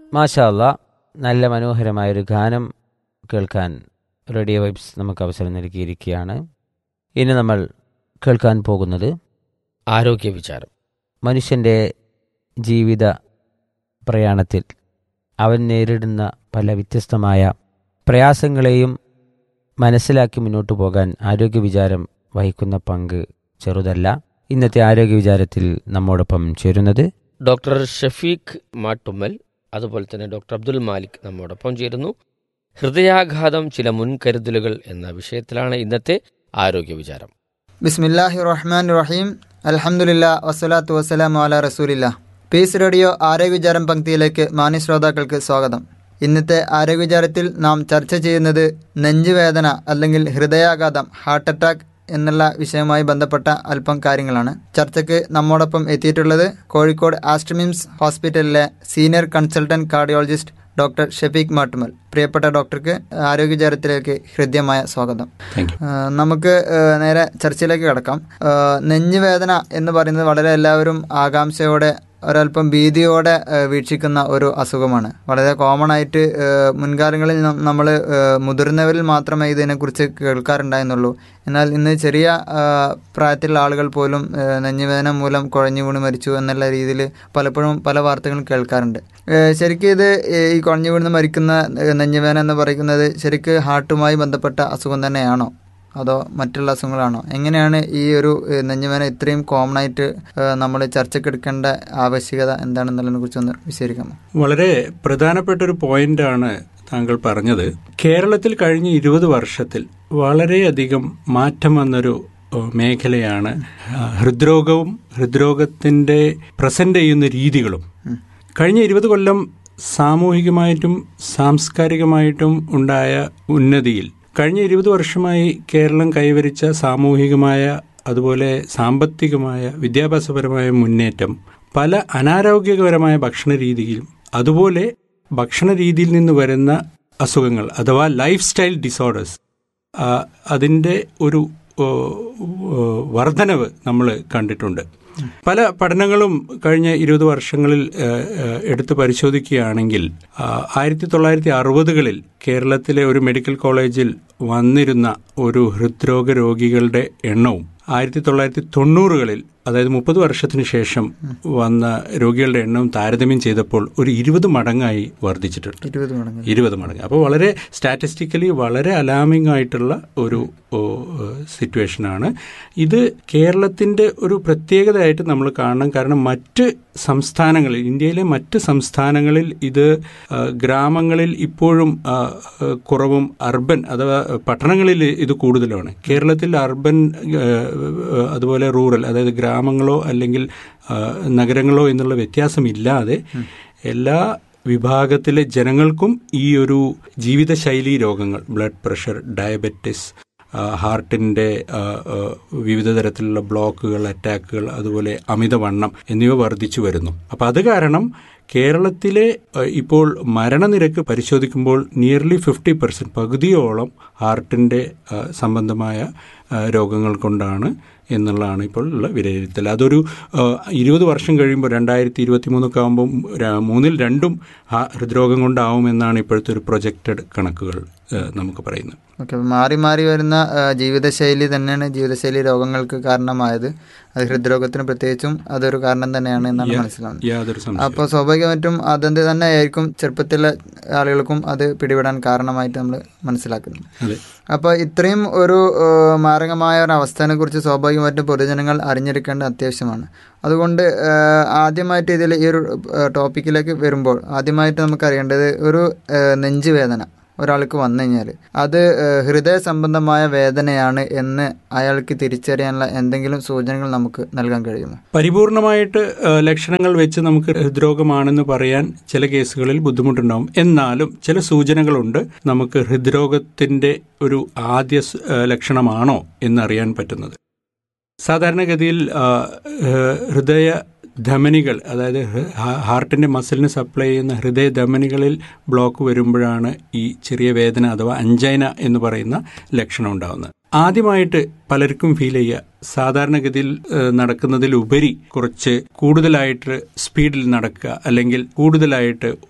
മാഷാല്ല നല്ല മനോഹരമായൊരു ഗാനം കേൾക്കാൻ റേഡിയോ വൈബ്സ് നമുക്ക് അവസരം നൽകിയിരിക്കുകയാണ് ഇനി നമ്മൾ കേൾക്കാൻ പോകുന്നത് ആരോഗ്യ വിചാരം മനുഷ്യൻ്റെ ജീവിത പ്രയാണത്തിൽ അവൻ നേരിടുന്ന പല വ്യത്യസ്തമായ പ്രയാസങ്ങളെയും മനസ്സിലാക്കി മുന്നോട്ട് പോകാൻ ആരോഗ്യ വിചാരം വഹിക്കുന്ന പങ്ക് ചെറുതല്ല ഇന്നത്തെ ആരോഗ്യ വിചാരത്തിൽ നമ്മോടൊപ്പം ചേരുന്നത് ഡോക്ടർ ഷഫീഖ് മാട്ടുമ്മൽ അതുപോലെ തന്നെ ഡോക്ടർ അബ്ദുൽ മാലിക് നമ്മോടൊപ്പം ചേരുന്നു ഹൃദയാഘാതം ചില മുൻകരുതലുകൾ എന്ന വിഷയത്തിലാണ് ഇന്നത്തെ ആരോഗ്യ വിചാരം ബിസ്മില്ലാഹി റഹ്മാൻ റഹീം അൽഹംദുലില്ല വസ്സലാത്തു വസ്സലാമു അല റസൂലില്ല പീസ് റേഡിയോ ആരോഗ്യവിചാരം പങ്ക്തിയിലേക്ക് മാന്യ ശ്രോതാക്കൾക്ക് സ്വാഗതം ഇന്നത്തെ ആരോഗ്യവിചാരത്തിൽ നാം ചർച്ച ചെയ്യുന്നത് നെഞ്ചുവേദന അല്ലെങ്കിൽ ഹൃദയാഘാതം ഹാർട്ട് അറ്റാക്ക് എന്നുള്ള വിഷയവുമായി ബന്ധപ്പെട്ട അല്പം കാര്യങ്ങളാണ് ചർച്ചയ്ക്ക് നമ്മോടൊപ്പം എത്തിയിട്ടുള്ളത് കോഴിക്കോട് ആസ്ട്രമിംസ് ഹോസ്പിറ്റലിലെ senior consultant cardiologist doctor Shafeeq Mattumal പ്രിയപ്പെട്ട ഡോക്ടർക്ക് ആരോഗ്യചാരത്തിലേക്ക് ഹൃദ്യമായ സ്വാഗതം ആ, നമുക്ക് ആ, നേരെ ചർച്ചയിലേക്ക് കിടക്കാം ആ, നെഞ്ഞുവേദന എന്ന് പറയുന്നത് വളരെ എല്ലാവരും ആകാംക്ഷയോടെ ഒരല്പം ഭീതിയോടെ ആ, വീക്ഷിക്കുന്ന ഒരു അസുഖമാണ് വളരെ കോമൺ ആയിട്ട് ആ, മുൻകാലങ്ങളിൽ നമ്മൾ മുതിർന്നവരിൽ മാത്രമേ ഇതിനെക്കുറിച്ച് കേൾക്കാറുണ്ടായിരുന്നുള്ളൂ എന്നാൽ ഇന്ന് ചെറിയ ആ, പ്രായത്തിലുള്ള ആളുകൾ പോലും ആ, നെഞ്ഞുവേദന മൂലം കുഴഞ്ഞു വീണ് മരിച്ചു എന്നുള്ള രീതിയിൽ പലപ്പോഴും പല വാർത്തകളും കേൾക്കാറുണ്ട് ആ, ശരിക്കും ഇത് ഈ കുഴഞ്ഞു വീണ് മരിക്കുന്ന ആ, നെഞ്ഞുവേദന എന്ന് പറയുന്നത് ശരിക്ക് ഹാർട്ടുമായി ബന്ധപ്പെട്ട അസുഖം തന്നെയാണോ അതോ മറ്റുള്ള അസുഖങ്ങളാണോ എങ്ങനെയാണ് ഈ ഒരു ഏഹ്, നെഞ്ഞുവേദന ഇത്രയും കോമൺ ആയിട്ട് നമ്മൾ ചർച്ചക്കെടുക്കേണ്ട ആവശ്യകത എന്താണെന്നുള്ളതിനെ കുറിച്ച് ഒന്ന് വിശദീകരിക്കാമോ വളരെ പ്രധാനപ്പെട്ട ഒരു പോയിന്റാണ് താങ്കൾ പറഞ്ഞത് കേരളത്തിൽ കഴിഞ്ഞ ഇരുപത് വർഷത്തിൽ വളരെയധികം മാറ്റം വന്നൊരു ഏഹ്, മേഖലയാണ് ആ, ഹൃദ്രോഗവും ഹൃദ്രോഗത്തിന്റെ പ്രസന്റ് ചെയ്യുന്ന രീതികളും കഴിഞ്ഞ ഇരുപത് കൊല്ലം സാമൂഹികമായിട്ടും സാംസ്കാരികമായിട്ടും ഉണ്ടായ ഉന്നതിയിൽ കഴിഞ്ഞ ഇരുപത് വർഷമായി കേരളം കൈവരിച്ച സാമൂഹികമായ അതുപോലെ സാമ്പത്തികമായ വിദ്യാഭ്യാസപരമായ മുന്നേറ്റം പല അനാരോഗ്യകരമായ ഭക്ഷണ രീതിയിലും അതുപോലെ ഭക്ഷണ രീതിയിൽ നിന്ന് വരുന്ന അസുഖങ്ങൾ അഥവാ ലൈഫ് സ്റ്റൈൽ ഡിസോർഡേഴ്സ് അതിൻ്റെ ഒരു ഓ, ഓ, വർധനവ് നമ്മൾ കണ്ടിട്ടുണ്ട് പല പഠനങ്ങളും കഴിഞ്ഞ ഇരുപത് വർഷങ്ങളിൽ ഏഹ്, ഏഹ്, എടുത്ത് പരിശോധിക്കുകയാണെങ്കിൽ ആ, ആയിരത്തി തൊള്ളായിരത്തി അറുപതുകളിൽ കേരളത്തിലെ ഒരു മെഡിക്കൽ കോളേജിൽ വന്നിരുന്ന ഒരു ഹൃദ്രോഗ രോഗികളുടെ എണ്ണവും ആയിരത്തി തൊള്ളായിരത്തി തൊണ്ണൂറുകളിൽ അതായത് മുപ്പത് വർഷത്തിന് ശേഷം വന്ന രോഗികളുടെ എണ്ണവും താരതമ്യം ചെയ്തപ്പോൾ ഒരു ഇരുപത് മടങ്ങായി വർദ്ധിച്ചിട്ടുണ്ട് ഇരുപത് മടങ്ങ് ഇരുപത് മടങ്ങ് അപ്പോൾ വളരെ സ്റ്റാറ്റിസ്റ്റിക്കലി വളരെ അലാമിംഗ് ആയിട്ടുള്ള ഒരു ഓ, ഏഹ്, സിറ്റുവേഷനാണ് ഇത് കേരളത്തിന്റെ ഒരു പ്രത്യേകതയായിട്ട് നമ്മൾ കാണണം കാരണം മറ്റ് സംസ്ഥാനങ്ങളിൽ ഇന്ത്യയിലെ മറ്റ് സംസ്ഥാനങ്ങളിൽ ഇത് ആ, ഗ്രാമങ്ങളിൽ ഇപ്പോഴും ആ, ആ, കുറവും അർബൻ അഥവാ പട്ടണങ്ങളിൽ ഇത് കൂടുതലാണ് കേരളത്തിൽ അർബൻ ആ, ആ, അതുപോലെ റൂറൽ അതായത് ഗ്രാമങ്ങളോ അല്ലെങ്കിൽ ആ, നഗരങ്ങളോ എന്നുള്ള വ്യത്യാസമില്ലാതെ എല്ലാ വിഭാഗത്തിലെ ജനങ്ങൾക്കും ഈ ഒരു ജീവിതശൈലി രോഗങ്ങൾ ബ്ലഡ് പ്രഷർ ഡയബറ്റിസ് ആ, ഹാർട്ടിന്റെ ആ, ആ, വിവിധ തരത്തിലുള്ള ബ്ലോക്കുകൾ അറ്റാക്കുകൾ അതുപോലെ അമിതവണ്ണം എന്നിവ വർദ്ധിച്ചു വരുന്നു അപ്പൊ അത് കാരണം കേരളത്തിലെ ആ, ഇപ്പോൾ മരണനിരക്ക് പരിശോധിക്കുമ്പോൾ നിയർലി ഫിഫ്റ്റി പെർസെന്റ് പകുതിയോളം ഹാർട്ടിന്റെ ആ, സംബന്ധമായ ആ, രോഗങ്ങൾ കൊണ്ടാണ് എന്നുള്ളതാണ് ഇപ്പോൾ ഉള്ള വിലയിരുത്തൽ അതൊരു ആ, ഇരുപത് വർഷം കഴിയുമ്പോൾ രണ്ടായിരത്തി ഇരുപത്തി മൂന്നൊക്കെ ആകുമ്പോൾ മൂന്നിൽ രണ്ടും ഹാ- ഹൃദ്രോഗം കൊണ്ടാവുമെന്നാണ് ഇപ്പോഴത്തെ ഒരു പ്രൊജക്റ്റഡ് കണക്കുകൾ ആ, നമുക്ക് പറയുന്നത് ഓക്കെ മാറി മാറി വരുന്ന ആ, ജീവിതശൈലി തന്നെയാണ് ജീവിതശൈലി രോഗങ്ങൾക്ക് കാരണമായത് അത് ഹൃദ്രോഗത്തിന് പ്രത്യേകിച്ചും അതൊരു കാരണം തന്നെയാണ് എന്നാണ് മനസ്സിലാവുന്നത് യാതൊരു സംശയം അപ്പോൾ സ്വാഭാവികമായിട്ടും അതെന്ത് തന്നെ ആയിരിക്കും ചെറുപ്പത്തിലെ ആളുകൾക്കും അത് പിടിപെടാൻ കാരണമായിട്ട് നമ്മൾ മനസ്സിലാക്കുന്നത് അതെ അപ്പോൾ ഇത്രയും ഒരു ഏഹ്, മാരകമായ ഒരു അവസ്ഥയെ കുറിച്ച് സ്വാഭാവികമായിട്ടും പൊതുജനങ്ങൾ അറിഞ്ഞിരിക്കേണ്ട അത്യാവശ്യമാണ് അതുകൊണ്ട് ഏഹ്, ആദ്യമായിട്ട് ഇതിൽ ഈ ഒരു ഏഹ്, ടോപ്പിക്കിലേക്ക് വരുമ്പോൾ ആദ്യമായിട്ട് നമുക്ക് അറിയേണ്ടത് ഒരു ഏഹ്, നെഞ്ചുവേദന ഒരാൾക്ക് വന്നു കഴിഞ്ഞാൽ അത് ഏഹ്, ഹൃദയ സംബന്ധമായ വേദനയാണ് എന്ന് അയാൾക്ക് തിരിച്ചറിയാനുള്ള എന്തെങ്കിലും സൂചനകൾ നമുക്ക് നൽകാൻ കഴിയുമോ പരിപൂർണമായിട്ട് ആ, ലക്ഷണങ്ങൾ വെച്ച് നമുക്ക് ഹൃദ്രോഗമാണെന്ന് പറയാൻ ചില കേസുകളിൽ ബുദ്ധിമുട്ടുണ്ടാവും എന്നാലും ചില സൂചനകളുണ്ട് നമുക്ക് ഹൃദ്രോഗത്തിന്റെ ഒരു ആദ്യ സ്- ആ, ലക്ഷണമാണോ എന്നറിയാൻ പറ്റുന്നത് സാധാരണഗതിയിൽ ആ, ഏഹ്, ഹൃദയ ധമനികൾ അതായത് ഹൃ- ഹാ- ഹാർട്ടിന്റെ മസിലിന് സപ്ലൈ ചെയ്യുന്ന ഹൃദയ ധമനികളിൽ ബ്ലോക്ക് വരുമ്പോഴാണ് ഈ ചെറിയ വേദന അഥവാ അഞ്ചൈന എന്ന് പറയുന്ന ലക്ഷണം ഉണ്ടാകുന്നത് ആദ്യമായിട്ട് പലർക്കും ഫീൽ ചെയ്യുക സാധാരണഗതിയിൽ ഏഹ്, നടക്കുന്നതിലുപരി കുറച്ച് കൂടുതലായിട്ട് സ്പീഡിൽ നടക്കുക അല്ലെങ്കിൽ കൂടുതലായിട്ട്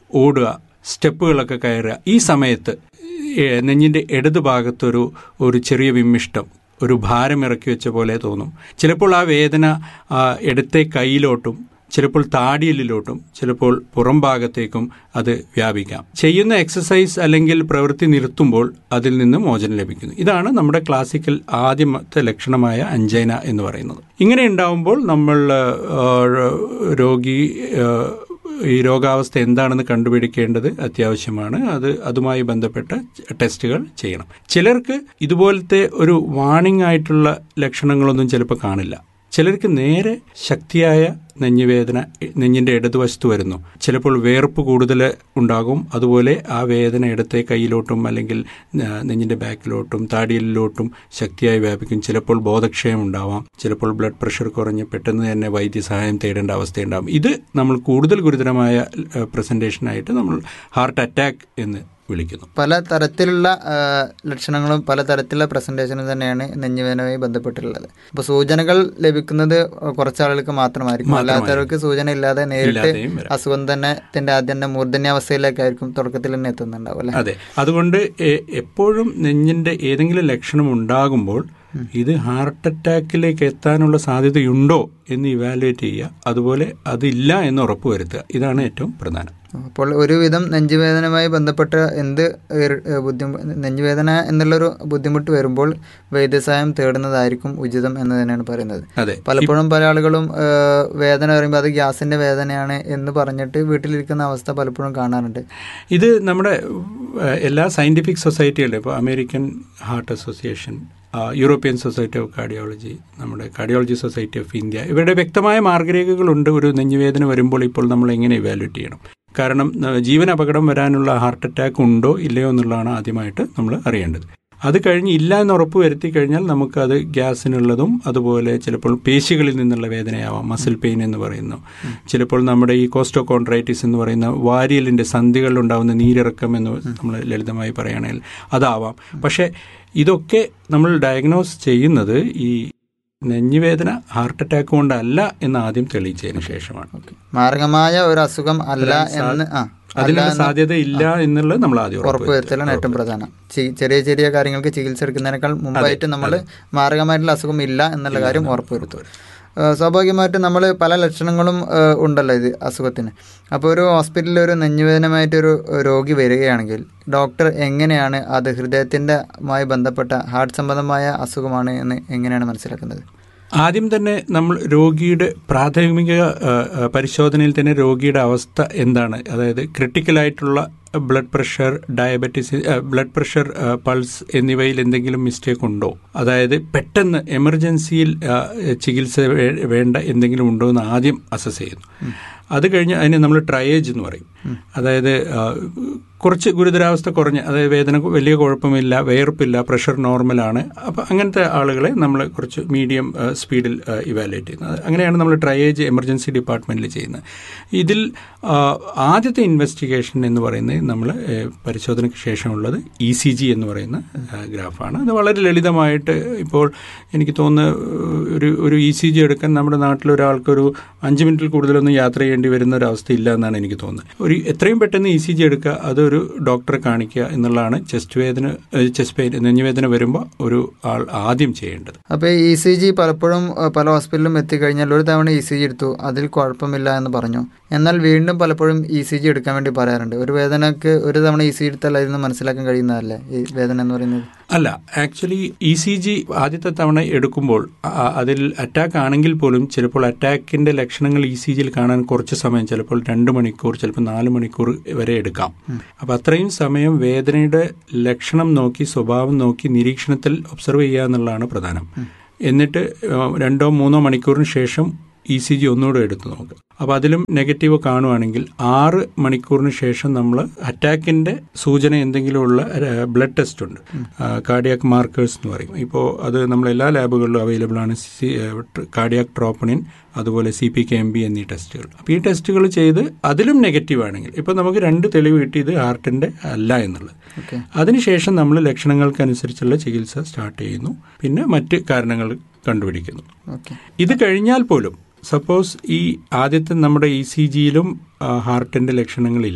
ഓടുക സ്റ്റെപ്പുകളൊക്കെ കയറുക ഈ സമയത്ത് ഏഹ്, നെഞ്ഞിന്റെ ഇടതു ഭാഗത്തൊരു ഒരു ചെറിയ വിമ്മിഷ്ടം ഒരു ഭാരം ഇറക്കി വെച്ച പോലെ തോന്നും ചിലപ്പോൾ ആ വേദന ആ, ഇടത്തെ കൈയിലോട്ടും ചിലപ്പോൾ താടിയലിലോട്ടും ചിലപ്പോൾ പുറം ഭാഗത്തേക്കും അത് വ്യാപിക്കാം ചെയ്യുന്ന എക്സസൈസ് അല്ലെങ്കിൽ പ്രവൃത്തി നിർത്തുമ്പോൾ അതിൽ നിന്ന് മോചനം ലഭിക്കുന്നു ഇതാണ് നമ്മുടെ ക്ലാസിക്കൽ ആദ്യമത്തെ ലക്ഷണമായ അഞ്ചൈന എന്ന് പറയുന്നത് ഇങ്ങനെ ഉണ്ടാവുമ്പോൾ നമ്മൾ ആ, രോഗി ആ, ഈ രോഗാവസ്ഥ എന്താണെന്ന് കണ്ടുപിടിക്കേണ്ടത് അത്യാവശ്യമാണ് അത് അതുമായി ബന്ധപ്പെട്ട ടെസ്റ്റുകൾ ചെയ്യണം ചിലർക്ക് ഇതുപോലത്തെ ഒരു വാണിംഗ് ആയിട്ടുള്ള ലക്ഷണങ്ങളൊന്നും ചിലപ്പോൾ കാണില്ല ചിലർക്ക് നേരെ ശക്തിയായ നെഞ്ഞുവേദന നെഞ്ഞിന്റെ ഇടതുവശത്ത് വരുന്നു ചിലപ്പോൾ വേർപ്പ് കൂടുതൽ ഉണ്ടാകും അതുപോലെ ആ വേദന ഇടത്തെ കൈയിലോട്ടും അല്ലെങ്കിൽ ആ, നെഞ്ഞിന്റെ ബാക്കിലോട്ടും താടിയലിലോട്ടും ശക്തിയായി വ്യാപിക്കും ചിലപ്പോൾ ബോധക്ഷയം ഉണ്ടാവാം ചിലപ്പോൾ ബ്ലഡ് പ്രഷർ കുറഞ്ഞ് പെട്ടെന്ന് തന്നെ വൈദ്യസഹായം തേടേണ്ട അവസ്ഥയുണ്ടാകും ഇത് നമ്മൾ കൂടുതൽ ഗുരുതരമായ പ്രസന്റേഷനായിട്ട് നമ്മൾ ഹാർട്ട് അറ്റാക്ക് എന്ന് വിളിക്കുന്നു പല തരത്തിലുള്ള ആ, ലക്ഷണങ്ങളും പല തരത്തിലുള്ള പ്രസന്റേഷനും തന്നെയാണ് നെഞ്ഞുവേദനയുമായി ബന്ധപ്പെട്ടിട്ടുള്ളത് അപ്പോൾ സൂചനകൾ ലഭിക്കുന്നത് കുറച്ച് ആളുകൾക്ക് മാത്രമായിരിക്കും അല്ലാത്തവർക്ക് സൂചന ഇല്ലാതെ നേരിട്ട് ഇല്ലാതെയും വരാം. അസുഖം തന്നെ ത്തിന്റെ ആദ്യം തന്നെ മൂർധന്യാവസ്ഥയിലേക്കായിരിക്കും തുടക്കത്തിൽ തന്നെ എത്തുന്നുണ്ടാവും അല്ലെ അതെ അതുകൊണ്ട് എ- എപ്പോഴും നെഞ്ഞിന്റെ ഏതെങ്കിലും ലക്ഷണം ഉണ്ടാകുമ്പോൾ ഇത് ഹാർട്ട് അറ്റാക്കിലേക്ക് എത്താനുള്ള സാധ്യതയുണ്ടോ എന്ന് ഇവാലുവേറ്റ് ചെയ്യുക അതുപോലെ അതില്ല എന്ന് ഉറപ്പുവരുത്തുക ഇതാണ് ഏറ്റവും പ്രധാനം അപ്പോൾ ഒരുവിധം നെഞ്ചുവേദനയുമായി ബന്ധപ്പെട്ട എന്ത് ബുദ്ധിമുട്ട് നെഞ്ചുവേദന എന്നുള്ളൊരു ബുദ്ധിമുട്ട് വരുമ്പോൾ വൈദ്യസഹായം തേടുന്നതായിരിക്കും ഉചിതം എന്ന് തന്നെയാണ് പറയുന്നത് അതെ പലപ്പോഴും പല ആളുകളും ആ, വേദന പറയുമ്പോൾ അത് ഗ്യാസിന്റെ വേദനയാണ് എന്ന് പറഞ്ഞിട്ട് വീട്ടിലിരിക്കുന്ന അവസ്ഥ പലപ്പോഴും കാണാറുണ്ട് ഇത് നമ്മുടെ ഏഹ്, എല്ലാ സയന്റിഫിക് സൊസൈറ്റികളുടെ ഇപ്പോൾ American heart association uh, European society of cardiology നമ്മുടെ കാർഡിയോളജി സൊസൈറ്റി ഓഫ് ഇന്ത്യ ഇവരുടെ വ്യക്തമായ മാർഗരേഖകളുണ്ട് ഒരു നെഞ്ഞുവേദന വരുമ്പോൾ ഇപ്പോൾ നമ്മൾ എങ്ങനെ ഇവാലുവേറ്റ് ചെയ്യണം കാരണം ന- ജീവൻ അപകടം വരാനുള്ള ഹാർട്ട് അറ്റാക്ക് ഉണ്ടോ ഇല്ലയോ എന്നുള്ളതാണ് ആദ്യമായിട്ട് നമ്മൾ അറിയേണ്ടത് അത് കഴിഞ്ഞ് ഇല്ല എന്ന് ഉറപ്പ് വരുത്തി കഴിഞ്ഞാൽ നമുക്കത് ഗ്യാസിനുള്ളതും അതുപോലെ ചിലപ്പോൾ പേശികളിൽ നിന്നുള്ള വേദനയാവാം മസിൽ പെയിൻ എന്ന് പറയുന്നു ചിലപ്പോൾ നമ്മുടെ ഈ കോസ്റ്റോകോൺട്രൈറ്റിസ് എന്ന് പറയുന്ന വാരിയലിന്റെ സന്ധികളിൽ ഉണ്ടാകുന്ന നീരിറക്കം എന്ന് നമ്മൾ ലളിതമായി പറയുകയാണെങ്കിൽ അതാവാം പക്ഷേ ഇതൊക്കെ നമ്മൾ ഡയഗ്നോസ് ചെയ്യുന്നത് ഈ നെഞ്ഞുവേദന ഹാർട്ട് അറ്റാക്ക് കൊണ്ടല്ല എന്ന് ആദ്യം തെളിയിച്ചതിന് ശേഷമാണ് മാരകമായ ഒരു അസുഖം അല്ല എന്ന് ആ അല്ല അതിനുള്ള എന്ന് സാധ്യത ഇല്ല എന്നുള്ളത് നമ്മൾ ആദ്യം ഉറപ്പുവരുത്തലാണ് ഏറ്റവും പ്രധാനം ചി- ചെറിയ ചെറിയ കാര്യങ്ങൾക്ക് ചികിത്സ എടുക്കുന്നതിനേക്കാൾ മുമ്പായിട്ട് നമ്മൾ മാരകമായിട്ടുള്ള അസുഖം ഇല്ല എന്നുള്ള കാര്യം ഉറപ്പുവരുത്തും ഏഹ് സ്വാഭാവികമായിട്ടും നമ്മൾ പല ലക്ഷണങ്ങളും ഏഹ് ഉണ്ടല്ലോ ഇത് അസുഖത്തിന് അപ്പോൾ ഒരു ഹോസ്പിറ്റലിൽ ഒരു നെഞ്ഞുവേദനമായിട്ടൊരു രോഗി വരികയാണെങ്കിൽ ഡോക്ടർ എങ്ങനെയാണ് അത് ഹൃദയത്തിൻ്റെ മായി ബന്ധപ്പെട്ട ഹാർട്ട് സംബന്ധമായ അസുഖമാണ് എന്ന് എങ്ങനെയാണ് മനസ്സിലാക്കുന്നത് ആദ്യം തന്നെ നമ്മൾ രോഗിയുടെ പ്രാഥമിക ആ, ആ, പരിശോധനയിൽ തന്നെ രോഗിയുടെ അവസ്ഥ എന്താണ് അതായത് ക്രിട്ടിക്കലായിട്ടുള്ള blood pressure diabetes uh, blood pressure uh, pulse എന്നിവയിൽ എന്തെങ്കിലും മിസ്റ്റേക്ക് ഉണ്ടോ അതായത് പെട്ടെന്ന് എമർജൻസിയിൽ ആ, ചികിത്സ വേ- വേണ്ട എന്തെങ്കിലും ഉണ്ടോ എന്ന് ആദ്യം അസസ് ചെയ്യുന്നു അത് കഴിഞ്ഞ് അതിന് നമ്മൾ ട്രയേജ് എന്ന് പറയും അതായത് ആ, കുറച്ച് ഗുരുതരാവസ്ഥ കുറഞ്ഞ് അതായത് വേദന വലിയ കുഴപ്പമില്ല വേർപ്പില്ല പ്രഷർ നോർമലാണ് അപ്പം അങ്ങനത്തെ ആളുകളെ നമ്മൾ കുറച്ച് മീഡിയം സ്പീഡിൽ ഇവാലുവേറ്റ് ചെയ്യുന്നത് അത് അങ്ങനെയാണ് നമ്മൾ ട്രയേജ് എമർജൻസി ഡിപ്പാർട്ട്മെന്റിൽ ചെയ്യുന്നത് ഇതിൽ ആ, ആദ്യത്തെ ഇൻവെസ്റ്റിഗേഷൻ എന്ന് പറയുന്നത് നമ്മൾ പരിശോധനയ്ക്ക് ശേഷമുള്ളത് ഇ സി ജി എന്ന് പറയുന്ന ആ, ഗ്രാഫാണ് അത് വളരെ ലളിതമായിട്ട് ഇപ്പോൾ എനിക്ക് തോന്നുന്നു ഒരു ഒരു ഇ സി ജി എടുക്കാൻ നമ്മുടെ നാട്ടിൽ ഒരാൾക്കൊരു അഞ്ച് മിനിറ്റിൽ കൂടുതലൊന്നും യാത്ര ചെയ്യേണ്ടി വരുന്ന ഒരു അവസ്ഥ ഇല്ല എന്നാണ് എനിക്ക് തോന്നുന്നത് ഒരു എത്രയും പെട്ടെന്ന് ഇ സി ജി എടുക്കുക അതൊരു ഡോക്ടറെ കാണിക്കുക എന്നുള്ളതാണ് ചെസ്റ്റ് വേദന ചെസ്റ്റ് പെയിൻ നെഞ്ഞുവേദന വരുമ്പോൾ ഒരു ആൾ ആദ്യം ചെയ്യേണ്ടത് അപ്പോൾ ഇ സി ജി പലപ്പോഴും ഏഹ്, പല ഹോസ്പിറ്റലിലും എത്തിക്കഴിഞ്ഞാൽ ഒരു തവണ ഇ സി ജി എടുത്തു അതിൽ കുഴപ്പമില്ല എന്ന് പറഞ്ഞു എന്നാൽ വീണ്ടും പലപ്പോഴും ഇ സി ജി എടുക്കാൻ വേണ്ടി പറയാറുണ്ട് ഒരു വേദനക്ക് ഒരു തവണ ഇ സി ജി എടുത്താൽ അതിൽ നിന്ന് മനസ്സിലാക്കാൻ കഴിയുന്നതല്ലേ ഈ വേദന എന്ന് പറയുന്നത് അല്ല ആക്ച്വലി ഇ സി ജി ആദ്യത്തെ തവണ എടുക്കുമ്പോൾ ആ- അതിൽ അറ്റാക്ക് ആണെങ്കിൽ പോലും ചിലപ്പോൾ അറ്റാക്കിന്റെ ലക്ഷണങ്ങൾ ഇ സി ജിയിൽ കാണാൻ കുറച്ച് സമയം ചിലപ്പോൾ രണ്ട് മണിക്കൂർ ചിലപ്പോൾ നാല് മണിക്കൂർ വരെ എടുക്കാം അപ്പൊ അത്രയും സമയം വേദനയുടെ ലക്ഷണം നോക്കി സ്വഭാവം നോക്കി നിരീക്ഷണത്തിൽ ഒബ്സർവ് ചെയ്യുക എന്നുള്ളതാണ് പ്രധാനം എന്നിട്ട് ഏഹ്, രണ്ടോ മൂന്നോ മണിക്കൂറിന് ശേഷം ഇ സി ജി ഒന്നുകൂടെ എടുത്തു നോക്കുക അപ്പോൾ അതിലും നെഗറ്റീവ് കാണുവാണെങ്കിൽ ആറ് മണിക്കൂറിന് ശേഷം നമ്മൾ അറ്റാക്കിന്റെ സൂചന എന്തെങ്കിലുമുള്ള ബ്ലഡ് ടെസ്റ്റ് ഉണ്ട് കാർഡിയാക് മാർക്കേഴ്സ് എന്ന് പറയും ഇപ്പോൾ അത് നമ്മൾ എല്ലാ ലാബുകളിലും അവൈലബിൾ ആണ് കാർഡിയാക് ട്രോപ്പണിൻ അതുപോലെ C P K M B എന്നീ ടെസ്റ്റുകൾ അപ്പോൾ ഈ ടെസ്റ്റുകൾ ചെയ്ത് അതിലും നെഗറ്റീവ് ആണെങ്കിൽ ഇപ്പോൾ നമുക്ക് രണ്ട് തെളിവ് കിട്ടി ഇത് ഹാർട്ടിന്റെ അല്ല എന്നുള്ളത് ഓക്കെ അതിനുശേഷം നമ്മൾ ലക്ഷണങ്ങൾക്കനുസരിച്ചുള്ള ചികിത്സ സ്റ്റാർട്ട് ചെയ്യുന്നു പിന്നെ മറ്റ് കാരണങ്ങൾ കണ്ടുപിടിക്കുന്നു ഓക്കെ ഇത് കഴിഞ്ഞാൽ പോലും സപ്പോസ് ഈ ആദ്യത്തെ നമ്മുടെ ഇ സി ജിയിലും ഹാർട്ടിന്റെ ലക്ഷണങ്ങളില്ല